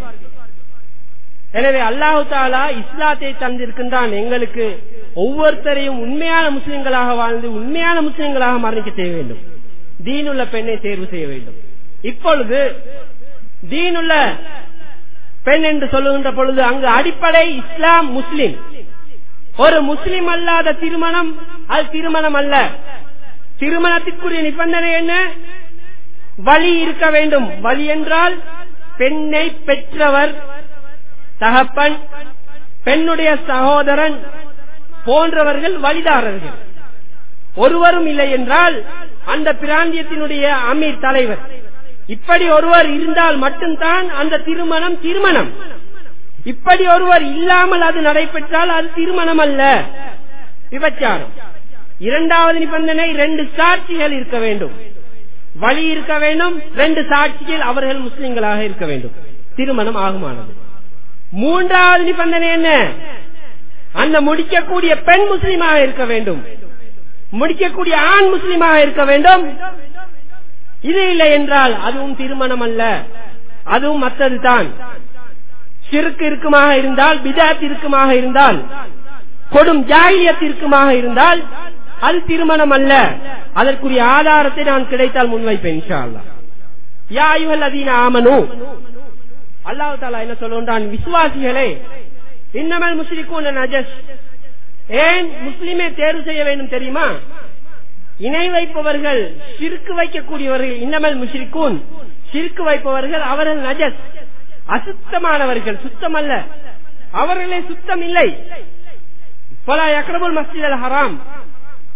எனவே அல்லாஹு தாலா இஸ்லாத்தை தந்திருக்கின்றான் எங்களுக்கு ஒவ்வொருத்தரையும் உண்மையான முஸ்லிம்களாக வாழ்ந்து உண்மையான முஸ்லிம்களாக மரணிக்க செய்ய வேண்டும் தீனுள்ள பெண்ணை தேர்வு செய்ய வேண்டும் இப்பொழுது தீனுள்ள பெண் என்று சொல்லுகின்ற பொழுது அங்கு அடிப்படை இஸ்லாம் முஸ்லிம் ஒரு முஸ்லிம் அல்லாத திருமணம் அது திருமணம் அல்ல திருமணத்திற்குரிய நிபந்தனை என்ன வழி இருக்க வேண்டும் வழி என்றால் பெண்ணை பெற்றவர் தகப்பன் பெண்ணுடைய சகோதரன் போன்றவர்கள் வழிதாரர்கள் ஒருவரும் இல்லை என்றால் அந்த பிராந்தியத்தினுடைய அமீர் தலைவர் இப்படி ஒருவர் இருந்தால் மட்டும்தான் அந்த திருமணம் திருமணம் இப்படி ஒருவர் இல்லாமல் அது நடைபெற்றால் அது திருமணம் அல்ல விபச்சாரம் இரண்டாவது நிபந்தனை ரெண்டு சாட்சிகள் இருக்க வேண்டும் வழி இருக்க வேண்டும் ரெண்டு சாட்சிகள் அவர்கள் முஸ்லிம்களாக இருக்க வேண்டும் திருமணம் ஆகுமானது மூன்றாவது நிபந்தனை என்ன அந்த முடிக்கக்கூடிய பெண் முஸ்லீமாக இருக்க வேண்டும் முடிக்கக்கூடிய ஆண் முஸ்லீமாக இருக்க வேண்டும் இது இல்லை என்றால் அதுவும் திருமணம் அல்ல அதுவும் மற்றதுதான் சிறுக்கு இருக்குமாக இருந்தால் பிதாத் இருக்குமாக இருந்தால் கொடும் ஜாகியத் இருக்குமாக இருந்தால் அது திருமணம் அல்ல அதற்குரிய ஆதாரத்தை நான் கிடைத்தால் முன்வைப்பேன் இன்ஷா அல்லாஹ் யா அய்யுஹல் லதீன ஆமனு அல்லாஹ் தாலா என்ன சொல்லுன்றான் விசுவாசிகளே இன்னமல் முஸ்லிக்கூன் நஜஸ் ஏன் முஸ்லிமே தேர்வு செய்ய வேண்டும் தெரியுமா இணை வைப்பவர்கள் சிறுக்கு வைக்கக்கூடியவர்கள் இன்னமல் முஸ்லிக்கூன் சிறுக்கு வைப்பவர்கள் அவர்கள் நஜஸ் அசுத்தமானவர்கள் சுத்தம் அல்ல அவர்களே சுத்தம் இல்லை பல அக்ரபுல் மஸ்ஜித் அல் ஹராம்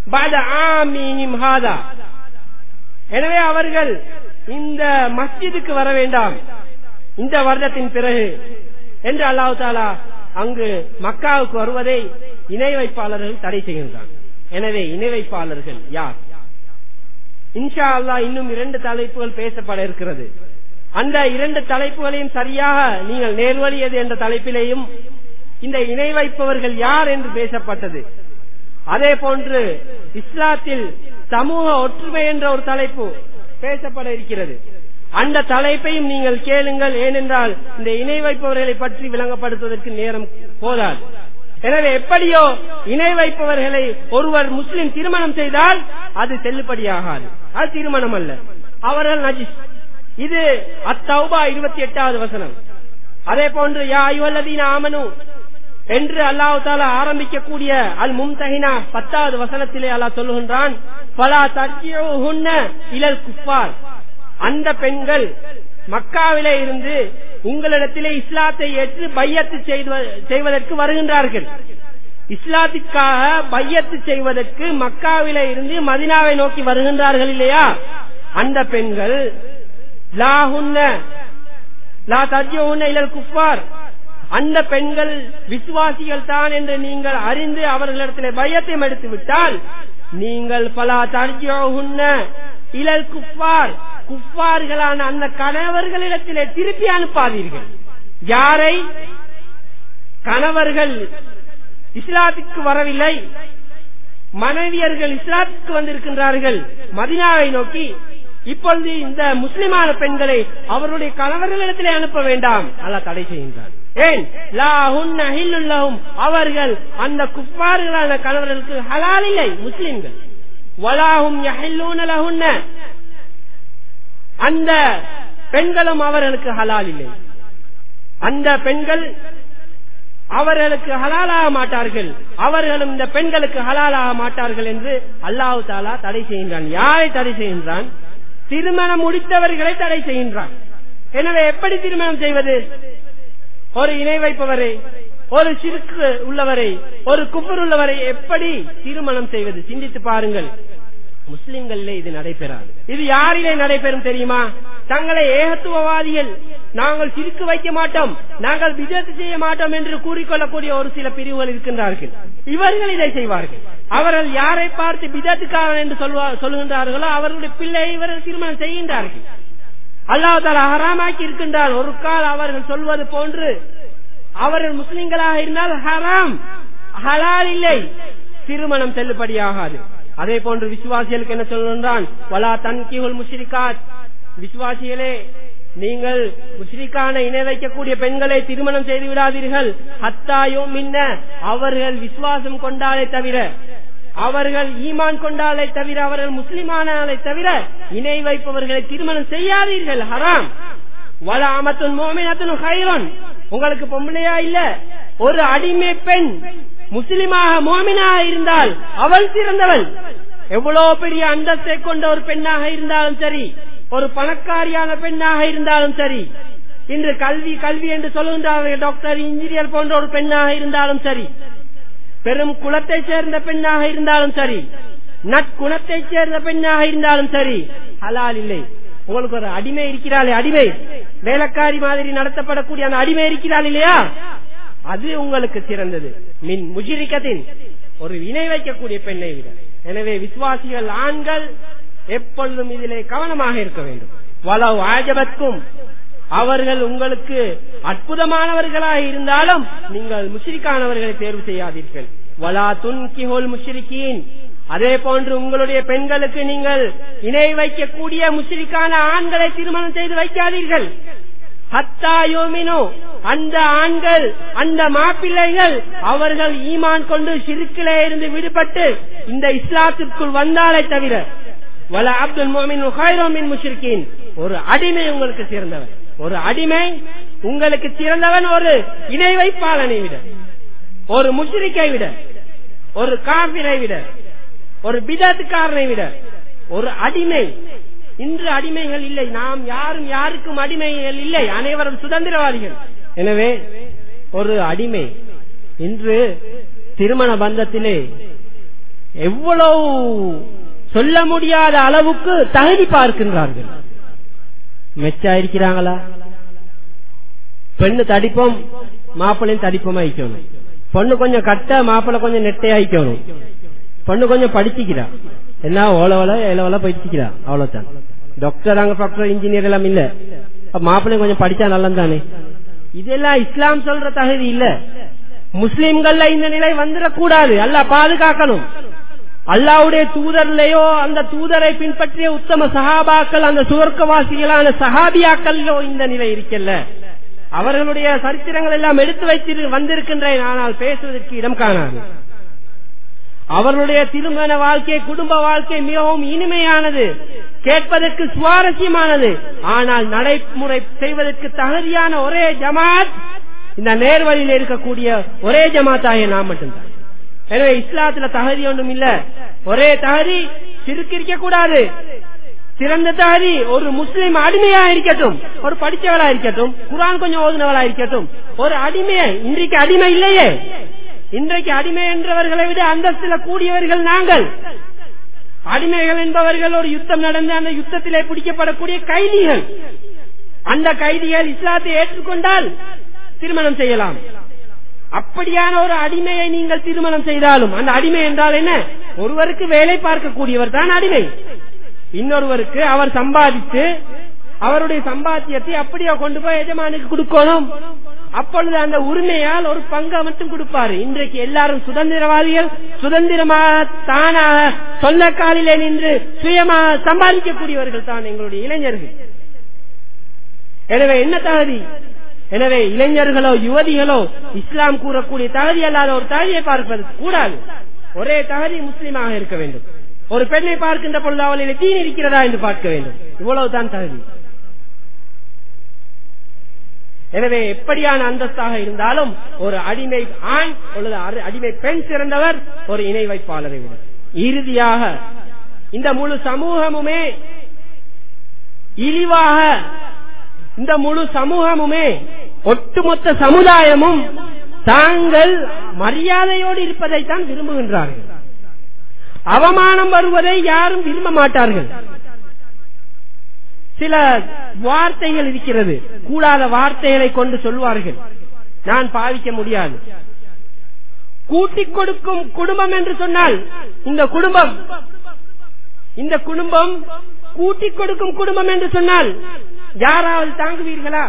பத ஆமீஹிம் ஹாதா எனவே அவர்கள் இந்த மஸ்ஜிதுக்கு வர வேண்டாம் இந்த வருடத்தின் பிறகு என்று அல்லாஹு தாலா அங்கு மக்காவுக்கு வருவதை இணை வைப்பாளர்கள் தடை செய்கின்றான் எனவே இணை வைப்பாளர்கள் யார் இன்ஷா அல்லாஹ் இன்னும் இரண்டு தலைப்புகள் பேசப்பட இருக்கிறது அந்த இரண்டு தலைப்புகளையும் சரியாக நீங்கள் நேர்வழியது என்ற தலைப்பிலேயும் இந்த இணை வைப்பவர்கள் யார் என்று பேசப்பட்டது அதே போன்று இஸ்லாத்தில் சமூக ஒற்றுமை என்ற ஒரு தலைப்பு பேசப்பட இருக்கிறது அந்த தலைப்பையும் நீங்கள் கேளுங்கள் ஏனென்றால் இந்த இணை வைப்பவர்களை பற்றி விளங்கப்படுத்துவதற்கு நேரம் போதாது எனவே எப்படியோ இணை வைப்பவர்களை ஒருவர் முஸ்லிம் திருமணம் செய்தால் அது செல்லுபடியாகாது அது திருமணம் அல்ல அவர்கள் நஜிஸ் இது அத்தௌபா இருபத்தி எட்டாவது வசனம் அதே போன்று யா ஐவல்லதீன ஆமனு என்று அல்லாஹு தாலா ஆரம்பிக்கக்கூடிய அல் மும்தஹினா பத்தாவது வசனத்திலே அல்லாஹ் சொல்லுகின்றான் பலா தர்ஜியுஹுன்ன இலல் குஃபார் அந்த பெண்கள் மக்காவிலே இருந்து உங்களிடத்திலே இஸ்லாத்தை ஏற்று பையத்து செய்வதற்கு வருகின்றார்கள் இஸ்லாத்திற்காக பையத்து செய்வதற்கு மக்காவிலே இருந்து மதினாவை நோக்கி வருகின்றார்கள் இல்லையா அந்த பெண்கள் லாஹுன்ன லா தர்ஜுன்ன இலல் குஃபார் அந்த பெண்கள் விசுவாசிகள் தான் என்று நீங்கள் அறிந்து அவர்களிடத்தில் பயத்தையும் எடுத்து விட்டால் நீங்கள் பல தர்ஜுன்ன இலல் குஃபார் குஃபார்களான அந்த கணவர்களிடத்திலே திருப்பி அனுப்பாதீர்கள் யாரை கணவர்கள் இஸ்லாத்துக்கு வரவில்லை மனைவியர்கள் இஸ்லாத்துக்கு வந்திருக்கின்றார்கள் மதினாவை நோக்கி இப்பொழுது இந்த முஸ்லிமான பெண்களை அவருடைய கணவர்களிடத்திலே அனுப்ப வேண்டாம் அல்ல தடை செய்கின்றார் ஏன் அவர்கள் அந்த குப்பார்களான கணவர்களுக்கு ஹலால் இல்லை முஸ்லிம்கள் வலாஹும் அந்த பெண்களும் அவர்களுக்கு ஹலால் இல்லை அந்த பெண்கள் அவர்களுக்கு ஹலாலாக மாட்டார்கள் அவர்களும் இந்த பெண்களுக்கு ஹலாலாக மாட்டார்கள் என்று அல்லாஹு தாலா தடை செய்கின்றான் யாரை தடை செய்கின்றான் திருமணம் முடித்தவர்களை தடை செய்கின்றான் எனவே எப்படி திருமணம் செய்வது ஒரு இணை வைப்பவரை ஒரு சிறுக்கு உள்ளவரை ஒரு குப்பர் உள்ளவரை எப்படி திருமணம் செய்வது சிந்தித்து பாருங்கள் முஸ்லிம்களிலே இது நடைபெறாது இது யாரிலே நடைபெறும் தெரியுமா தங்களை ஏகத்துவவாதிகள் நாங்கள் சிரிக்கு வைக்க மாட்டோம் நாங்கள் விஜயத்து செய்ய மாட்டோம் என்று கூறிக்கொள்ளக்கூடிய ஒரு சில பிரிவுகள் இருக்கின்றார்கள் இவர்கள் இதை செய்வார்கள் அவர்கள் யாரை பார்த்து விதத்துக்காரன் என்று சொல்லுகின்றார்களோ அவர்களுடைய பிள்ளை இவர்கள் திருமணம் செய்கின்றார்கள் அல்லாஹால ஹராமாக்கி இருக்கின்றார் ஒரு கால் அவர்கள் சொல்வது போன்று அவர்கள் முஸ்லிம்களாக இருந்தால் ஹராம் ஹலால் இல்லை திருமணம் செல்லுபடியாகாது அதே போன்று விசுவாசிகளுக்கு என்ன சொல்கின்றான் வலா தன்கிஹுல் முஷ்ரிகாத் விசுவாசிகளே நீங்கள் முஸ்லிக்கான இணை வைக்கக்கூடிய பெண்களை திருமணம் செய்து விடாதீர்கள் ஹத்தாயோ மின்ன அவர்கள் விசுவாசம் கொண்டாலே தவிர அவர்கள் ஈமான் கொண்டாலே தவிர அவர்கள் முஸ்லிமானாலே தவிர இணை வைப்பவர்களை திருமணம் செய்யாதீர்கள் ஹராம் வல அமத்துன் மோமினத்துன் ஹைரோன் உங்களுக்கு பொம்பளையா இல்ல ஒரு அடிமை பெண் முஸ்லிமாக மோமினாக இருந்தால் அவள் சிறந்தவள் எவ்வளவு பெரிய அந்தஸ்தை கொண்ட ஒரு பெண்ணாக இருந்தாலும் சரி ஒரு பணக்காரியான பெண்ணாக இருந்தாலும் சரி இன்று கல்வி கல்வி என்று சொல்லுகின்றார்கள் டாக்டர் இன்ஜினியர் போன்ற ஒரு பெண்ணாக இருந்தாலும் சரி பெரும் குலத்தை சேர்ந்த பெண்ணாக இருந்தாலும் சரி நற்குணத்தை சேர்ந்த பெண்ணாக இருந்தாலும் சரி ஹலால் இல்லை உங்களுக்கு ஒரு அடிமை இருக்கிறாளே அடிமை வேலைக்காரி மாதிரி நடத்தப்படக்கூடிய அந்த அடிமை இருக்கிறாள் இல்லையா அது உங்களுக்கு சிறந்தது மின் முஜிரிக்கத்தின் ஒரு இணை வைக்கக்கூடிய பெண்ணை விட எனவே விசுவாசிகள் ஆண்கள் எப்பொழுதும் இதிலே கவனமாக இருக்க வேண்டும் வளவு ஆஜபத்தும் அவர்கள் உங்களுக்கு அற்புதமானவர்களாக இருந்தாலும் நீங்கள் முஷிரிக்கானவர்களை தேர்வு செய்யாதீர்கள் வலா துன்கிஹோல் முஷிரிக்கின் அதே போன்று உங்களுடைய பெண்களுக்கு நீங்கள் இணை வைக்கக்கூடிய முஷிரிக்கான ஆண்களை திருமணம் செய்து வைக்காதீர்கள் ஹத்தாயோமினோ அந்த ஆண்கள் அந்த மாப்பிள்ளைகள் அவர்கள் ஈமான் கொண்டு சிறுக்கிலே இருந்து விடுபட்டு இந்த இஸ்லாத்திற்குள் வந்தாலே தவிர வல அப்துல் மோமின் ஹைரோமின் முஷிரிக்கின் ஒரு அடிமை உங்களுக்கு சிறந்தவன் ஒரு அடிமை உங்களுக்கு சிறந்தவன் ஒரு இணை வைப்பாளனை விட ஒரு முஷிரிக்கை விட ஒரு காபிரை விட ஒரு பிதத்துக்காரனை விட ஒரு அடிமை இன்று அடிமைகள் இல்லை நாம் யாரும் யாருக்கும் அடிமைகள் இல்லை அனைவரும் சுதந்திரவாதிகள் எனவே ஒரு அடிமை இன்று திருமண பந்தத்திலே எவ்வளவு சொல்ல முடியாத அளவுக்கு தகுதி பார்க்கின்றார்கள் மெச்சா இருக்கிறாங்களா பெண்ணு தடிப்போம் மாப்பிள்ளையும் தடிப்போமா ஆயிக்கணும் பொண்ணு கொஞ்சம் கட்ட மாப்பிள்ளை கொஞ்சம் நெட்டையா ஆயிக்கணும் பொண்ணு கொஞ்சம் படிச்சுக்கிறா என்ன ஓலவல ஏலவல படிச்சுக்கிறா அவ்வளவுதான் டாக்டர் அங்க டாக்டர் இன்ஜினியர் எல்லாம் இல்ல மாப்பிள்ளை கொஞ்சம் படிச்சா நல்லம் தானே இதெல்லாம் இஸ்லாம் சொல்ற தகுதி இல்ல முஸ்லிம்கள்ல இந்த நிலை வந்துடக்கூடாது அல்ல பாதுகாக்கணும் அல்லாவுடைய தூதர்லயோ அந்த தூதரை பின்பற்றிய உத்தம சஹாபாக்கள் அந்த சுவர்க்கவாசிகளான சஹாபியாக்கள்லோ இந்த நிலை இருக்கல்ல அவர்களுடைய சரித்திரங்கள் எல்லாம் எடுத்து வைத்து வந்திருக்கின்றேன் ஆனால் பேசுவதற்கு இடம் காணாது அவர்களுடைய திருமண வாழ்க்கை குடும்ப வாழ்க்கை மிகவும் இனிமையானது கேட்பதற்கு சுவாரஸ்யமானது ஆனால் நடைமுறை செய்வதற்கு தகுதியான ஒரே ஜமாத் இந்த நேர்வழியில் இருக்கக்கூடிய ஒரே ஜமாத்தாகிய நாம் மட்டும்தான் எனவே இஸ்லாத்துல தகுதி ஒன்றும் இல்ல ஒரே தகுதி சிறுக்கிருக்க கூடாது சிறந்த தகுதி ஒரு முஸ்லிம் அடிமையா இருக்கட்டும் ஒரு படிச்சவளா இருக்கட்டும் குரான் கொஞ்சம் ஓதுனவளா இருக்கட்டும் ஒரு அடிமை இன்றைக்கு அடிமை இல்லையே இன்றைக்கு அடிமை என்றவர்களை விட அந்தஸ்துல கூடியவர்கள் நாங்கள் அடிமைகள் என்பவர்கள் ஒரு யுத்தம் நடந்து அந்த யுத்தத்திலே பிடிக்கப்படக்கூடிய கைதிகள் அந்த கைதிகள் இஸ்லாத்தை ஏற்றுக்கொண்டால் திருமணம் செய்யலாம் அப்படியான ஒரு அடிமையை நீங்கள் திருமணம் செய்தாலும் அந்த அடிமை என்றால் என்ன ஒருவருக்கு வேலை பார்க்கக்கூடியவர் தான் அடிமை இன்னொருவருக்கு அவர் சம்பாதித்து அவருடைய சம்பாத்தியத்தை அப்படியே கொண்டு போய் எஜமானுக்கு கொடுக்கணும் அப்பொழுது அந்த உரிமையால் ஒரு பங்கை மட்டும் கொடுப்பாரு இன்றைக்கு எல்லாரும் சுதந்திரவாதிகள் சுதந்திரமாக தானாக சொந்த காலிலே நின்று சுயமாக சம்பாதிக்கக்கூடியவர்கள் தான் எங்களுடைய இளைஞர்கள் எனவே என்ன தகுதி எனவே இளைஞர்களோ யுவதிகளோ இஸ்லாம் கூறக்கூடிய தகுதி அல்லாத ஒரு தகுதியை பார்ப்பது கூடாது ஒரே தகுதி முஸ்லீமாக இருக்க வேண்டும் ஒரு பெண்ணை பார்க்கின்ற பொழுது அவளில் தீன் இருக்கிறதா என்று பார்க்க வேண்டும் இவ்வளவுதான் தகுதி எனவே எப்படியான அந்தஸ்தாக இருந்தாலும் ஒரு அடிமை ஆண் அல்லது அடிமை பெண் சிறந்தவர் ஒரு இணை வைப்பாளரை விட இறுதியாக இந்த முழு சமூகமுமே இழிவாக இந்த முழு சமூகமுமே ஒட்டுமொத்த சமுதாயமும் தாங்கள் மரியாதையோடு இருப்பதைத்தான் விரும்புகின்றார்கள் அவமானம் வருவதை யாரும் விரும்ப மாட்டார்கள் சில வார்த்தைகள் இருக்கிறது கூடாத வார்த்தைகளை கொண்டு சொல்வார்கள் நான் பாவிக்க முடியாது கூட்டிக் கொடுக்கும் குடும்பம் என்று சொன்னால் இந்த குடும்பம் இந்த குடும்பம் கூட்டிக் கொடுக்கும் குடும்பம் என்று சொன்னால் யாராவது தாங்குவீர்களா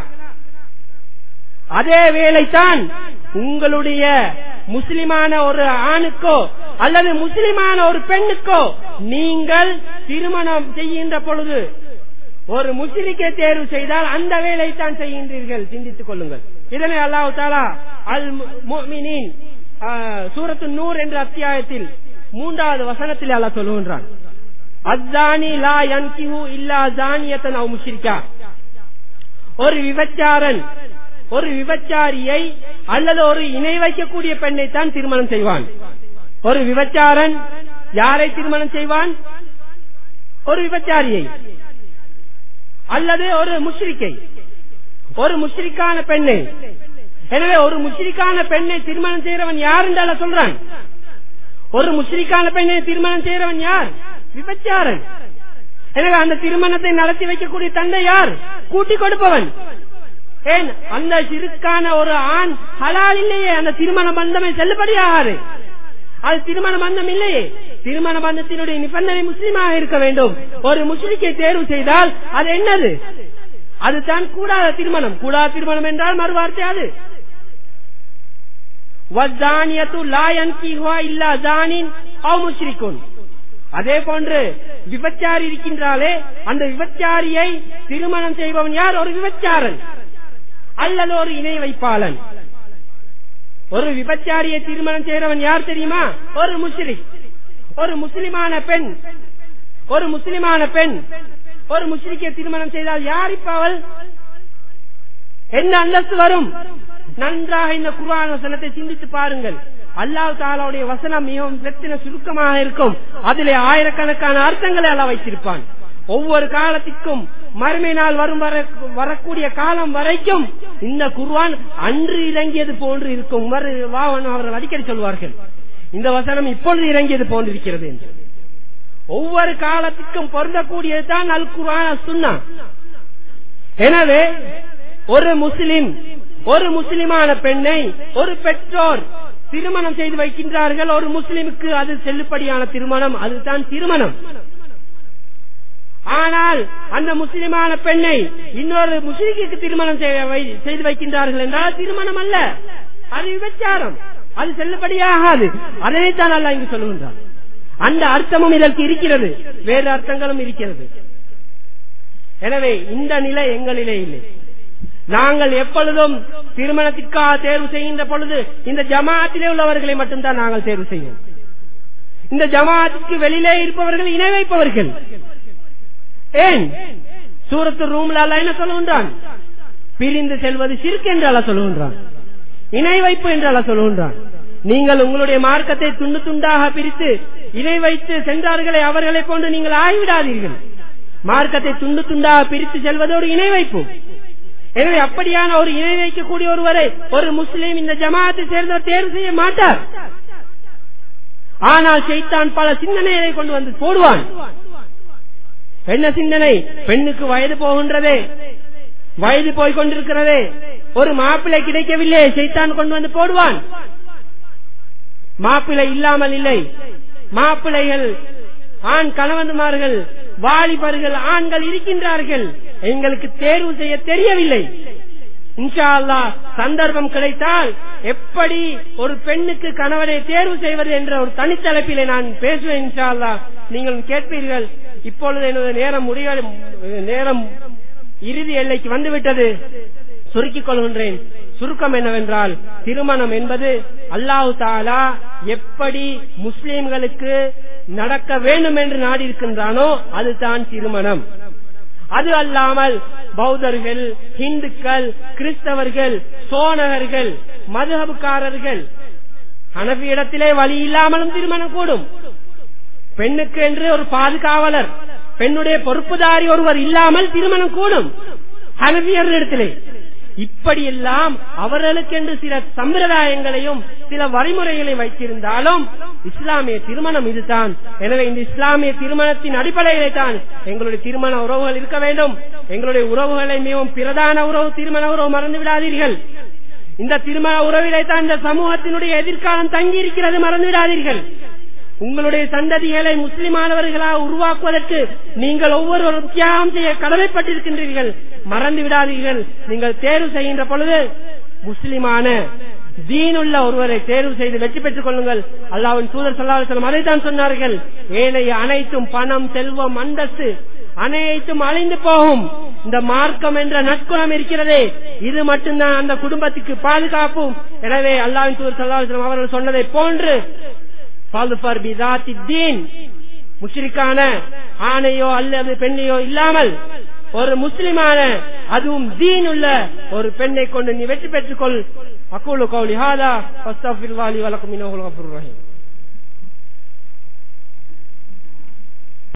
அதே வேளைத்தான் உங்களுடைய முஸ்லிமான ஒரு ஆணுக்கோ அல்லது முஸ்லிமான ஒரு பெண்ணுக்கோ நீங்கள் திருமணம் செய்கின்ற பொழுது ஒரு முஸ்லிக்கை தேர்வு செய்தால் அந்த வேலை தான் செய்கின்றீர்கள் சிந்தித்துக் கொள்ளுங்கள் இதனை அல்லாஹு தாலா அல் முஃமினீன் சூரத்து நூர் என்ற அத்தியாயத்தில் மூன்றாவது வசனத்தில் அல்லா சொல்லுகின்றான் அத்தானி லா யன்கிஹு இல்லா ஜானியத்தன் அவ் முஷ்ரிகா ஒரு விபச்சாரன் ஒரு விபச்சாரியை அல்லது ஒரு இணை வைக்கக்கூடிய பெண்ணை தான் திருமணம் செய்வான் ஒரு விபச்சாரன் யாரை திருமணம் செய்வான் ஒரு விபச்சாரியை அல்லது ஒரு முஷ்ரிக்கை ஒரு முஷ்ரிக்கான பெண்ணை எனவே ஒரு முஷ்ரிக்கான பெண்ணை திருமணம் செய்யறவன் யார் என்றால சொல்றான் ஒரு முஷ்ரிக்கான பெண்ணை திருமணம் செய்யறவன் யார் விபச்சாரன் எனவே அந்த திருமணத்தை நடத்தி வைக்கக்கூடிய தந்தை யார் கூட்டி கொடுப்பவன் ஏன் அந்த சிறுக்கான ஒரு ஆண் ஹலால் இல்லையே அந்த திருமண பந்தமே செல்லுபடியாகாது அது திருமண பந்தம் இல்லையே திருமண பந்தத்தினுடைய நிபந்தனை முஸ்லீமாக இருக்க வேண்டும் ஒரு முஸ்லிக்கை தேர்வு செய்தால் அது என்னது அதுதான் கூடாத திருமணம் கூடாத திருமணம் என்றால் மறுவார்த்தை அது அதே போன்று விபச்சாரி இருக்கின்றாலே அந்த விபச்சாரியை திருமணம் செய்பவன் யார் ஒரு விபச்சாரன் அல்லது ஒரு இணை வைப்பாளன் ஒரு விபச்சாரியை திருமணம் செய்யறவன் யார் தெரியுமா ஒரு முஸ்லிம் ஒரு முஸ்லிமான பெண் ஒரு முஸ்லிமான பெண் ஒரு முஸ்லிக்கை திருமணம் செய்தால் யார் இப்ப அவள் என்ன அந்தஸ்து வரும் நன்றாக இந்த குர்ஆன் வசனத்தை சிந்தித்து பாருங்கள் அல்லாஹ் தாலாவுடைய வசனம் மிகவும் வெத்தின சுருக்கமாக இருக்கும் அதிலே ஆயிரக்கணக்கான அர்த்தங்களை அல்ல வைத்திருப்பான் ஒவ்வொரு காலத்திற்கும் மறுமை நாள் வரும் வரக்கூடிய காலம் வரைக்கும் இந்த குர்வான் அன்று இறங்கியது போன்று இருக்கும் அவர்கள் அடிக்கடி சொல்வார்கள் இந்த வசனம் இப்பொழுது இறங்கியது போன்றிருக்கிறது என்று ஒவ்வொரு காலத்துக்கும் பொருந்தக்கூடியதுதான் அல் குர்ஆன் சுன்னா எனவே ஒரு முஸ்லிம் ஒரு முஸ்லிமான பெண்ணை ஒரு பெற்றோர் திருமணம் செய்து வைக்கின்றார்கள் ஒரு முஸ்லிமுக்கு அது செல்லுபடியான திருமணம் அதுதான் திருமணம் ஆனால் அந்த முஸ்லிமான பெண்ணை இன்னொரு முஸ்லிமுக்கு திருமணம் செய்து வைக்கின்றார்கள் என்றால் திருமணம் அல்ல அது விபச்சாரம் அது செல்லுபடியாகாது அதனைத்தான் அல்ல இங்கு சொல்லுகின்றார் அந்த அர்த்தமும் இதற்கு இருக்கிறது வேறு அர்த்தங்களும் இருக்கிறது எனவே இந்த நிலை எங்களிலே இல்லை நாங்கள் எப்பொழுதும் திருமணத்திற்காக தேர்வு செய்கின்ற பொழுது இந்த ஜமாத்திலே உள்ளவர்களை மட்டும்தான் நாங்கள் தேர்வு செய்வோம் இந்த ஜமாத்துக்கு வெளியிலே இருப்பவர்கள் இணை வைப்பவர்கள் ஏன் சூரத்து ரூம்ல அல்ல என்ன சொல்லுகின்றான் பிரிந்து செல்வது சிறுக்கு என்று அல்ல சொல்லுகின்றான் இணை வைப்பு என்று அல்ல சொல்லுகின்றான் நீங்கள் உங்களுடைய மார்க்கத்தை துண்டு துண்டாக பிரித்து இணை வைத்து சென்றார்களே அவர்களை கொண்டு நீங்கள் ஆய்விடாதீர்கள் மார்க்கத்தை துண்டு துண்டாக பிரித்து செல்வது ஒரு இணை வைப்பு எனவே அப்படியான ஒரு இணை வைக்கக்கூடிய ஒருவரை ஒரு முஸ்லீம் இந்த ஜமாத்தை சேர்ந்தவர் தேர்வு செய்ய மாட்டார் ஆனால் செய்தான் பல சிந்தனைகளை கொண்டு வந்து போடுவான் என்ன சிந்தனை பெண்ணுக்கு வயது போகின்றதே வயது போய் கொண்டிருக்கிறதே ஒரு மாப்பிள்ளை கிடைக்கவில்லை செய்தான் கொண்டு வந்து போடுவான் மாப்பிள்ளை இல்லாமல் இல்லை மாப்பிள்ளைகள் ஆண் கணவன்மார்கள் வாலிபர்கள் ஆண்கள் இருக்கின்றார்கள் எங்களுக்கு தேர்வு செய்ய தெரியவில்லை இன்ஷா அல்லா சந்தர்ப்பம் கிடைத்தால் எப்படி ஒரு பெண்ணுக்கு கணவனை தேர்வு செய்வது என்ற ஒரு தனித்தலைப்பிலே நான் பேசுவேன் இன்ஷா அல்லா நீங்கள் கேட்பீர்கள் இப்பொழுது எனது நேரம் முடிய நேரம் இறுதி எல்லைக்கு வந்துவிட்டது சுருக்கிக் கொள்கின்றேன் சுருக்கம் என்னவென்றால் திருமணம் என்பது அல்லாஹு தாலா எப்படி முஸ்லிம்களுக்கு நடக்க வேண்டும் என்று நாடியிருக்கின்றானோ அதுதான் திருமணம் அது அல்லாமல் பௌத்தர்கள் இந்துக்கள் கிறிஸ்தவர்கள் சோனகர்கள் மதுஹபுக்காரர்கள் ஹனபி இடத்திலே வழி இல்லாமலும் திருமணம் கூடும் பெண்ணுக்கு என்று ஒரு பாதுகாவலர் பெண்ணுடைய பொறுப்புதாரி ஒருவர் இல்லாமல் திருமணம் கூடும் ஹனபியர்களிடத்திலே இப்படியெல்லாம் அவர்களுக்கென்று சில சம்பிரதாயங்களையும் சில வழிமுறைகளை வைத்திருந்தாலும் இஸ்லாமிய திருமணம் இதுதான் எனவே இந்த இஸ்லாமிய திருமணத்தின் அடிப்படையிலே தான் எங்களுடைய திருமண உறவுகள் இருக்க வேண்டும் எங்களுடைய உறவுகளை மிகவும் பிரதான உறவு திருமண உறவு மறந்து விடாதீர்கள் இந்த திருமண உறவிலே தான் இந்த சமூகத்தினுடைய எதிர்காலம் தங்கி இருக்கிறது மறந்து விடாதீர்கள் உங்களுடைய சந்ததிகளை முஸ்லிமானவர்களாக உருவாக்குவதற்கு நீங்கள் ஒவ்வொருவரும் தியாகம் செய்ய கடமைப்பட்டிருக்கின்றீர்கள் மறந்து விடாதீர்கள் நீங்கள் தேர்வு செய்கின்ற பொழுது முஸ்லிமான தீனுள்ள ஒருவரை தேர்வு செய்து வெற்றி பெற்றுக் கொள்ளுங்கள் அல்லாவின் தூதர் சொல்லாசலம் அதைத்தான் சொன்னார்கள் ஏனைய அனைத்தும் பணம் செல்வம் அந்தஸ்து அனைத்தும் அழிந்து போகும் இந்த மார்க்கம் என்ற நற்குணம் இருக்கிறதே இது மட்டும்தான் அந்த குடும்பத்துக்கு பாதுகாப்பும் எனவே அல்லாவின் தூதர் சொல்லாசலம் அவர்கள் சொன்னதை போன்று முஷ்ரிக்கான ஆணையோ அல்லது பெண்ணையோ இல்லாமல் ஒரு முஸ்லிமான அதுவும் தீன் உள்ள ஒரு பெண்ணை கொண்டு நீ வெற்றி பெற்றுக்கொள் அக்கூலு கௌலி ஹாதா வலக்கும் இன்னொரு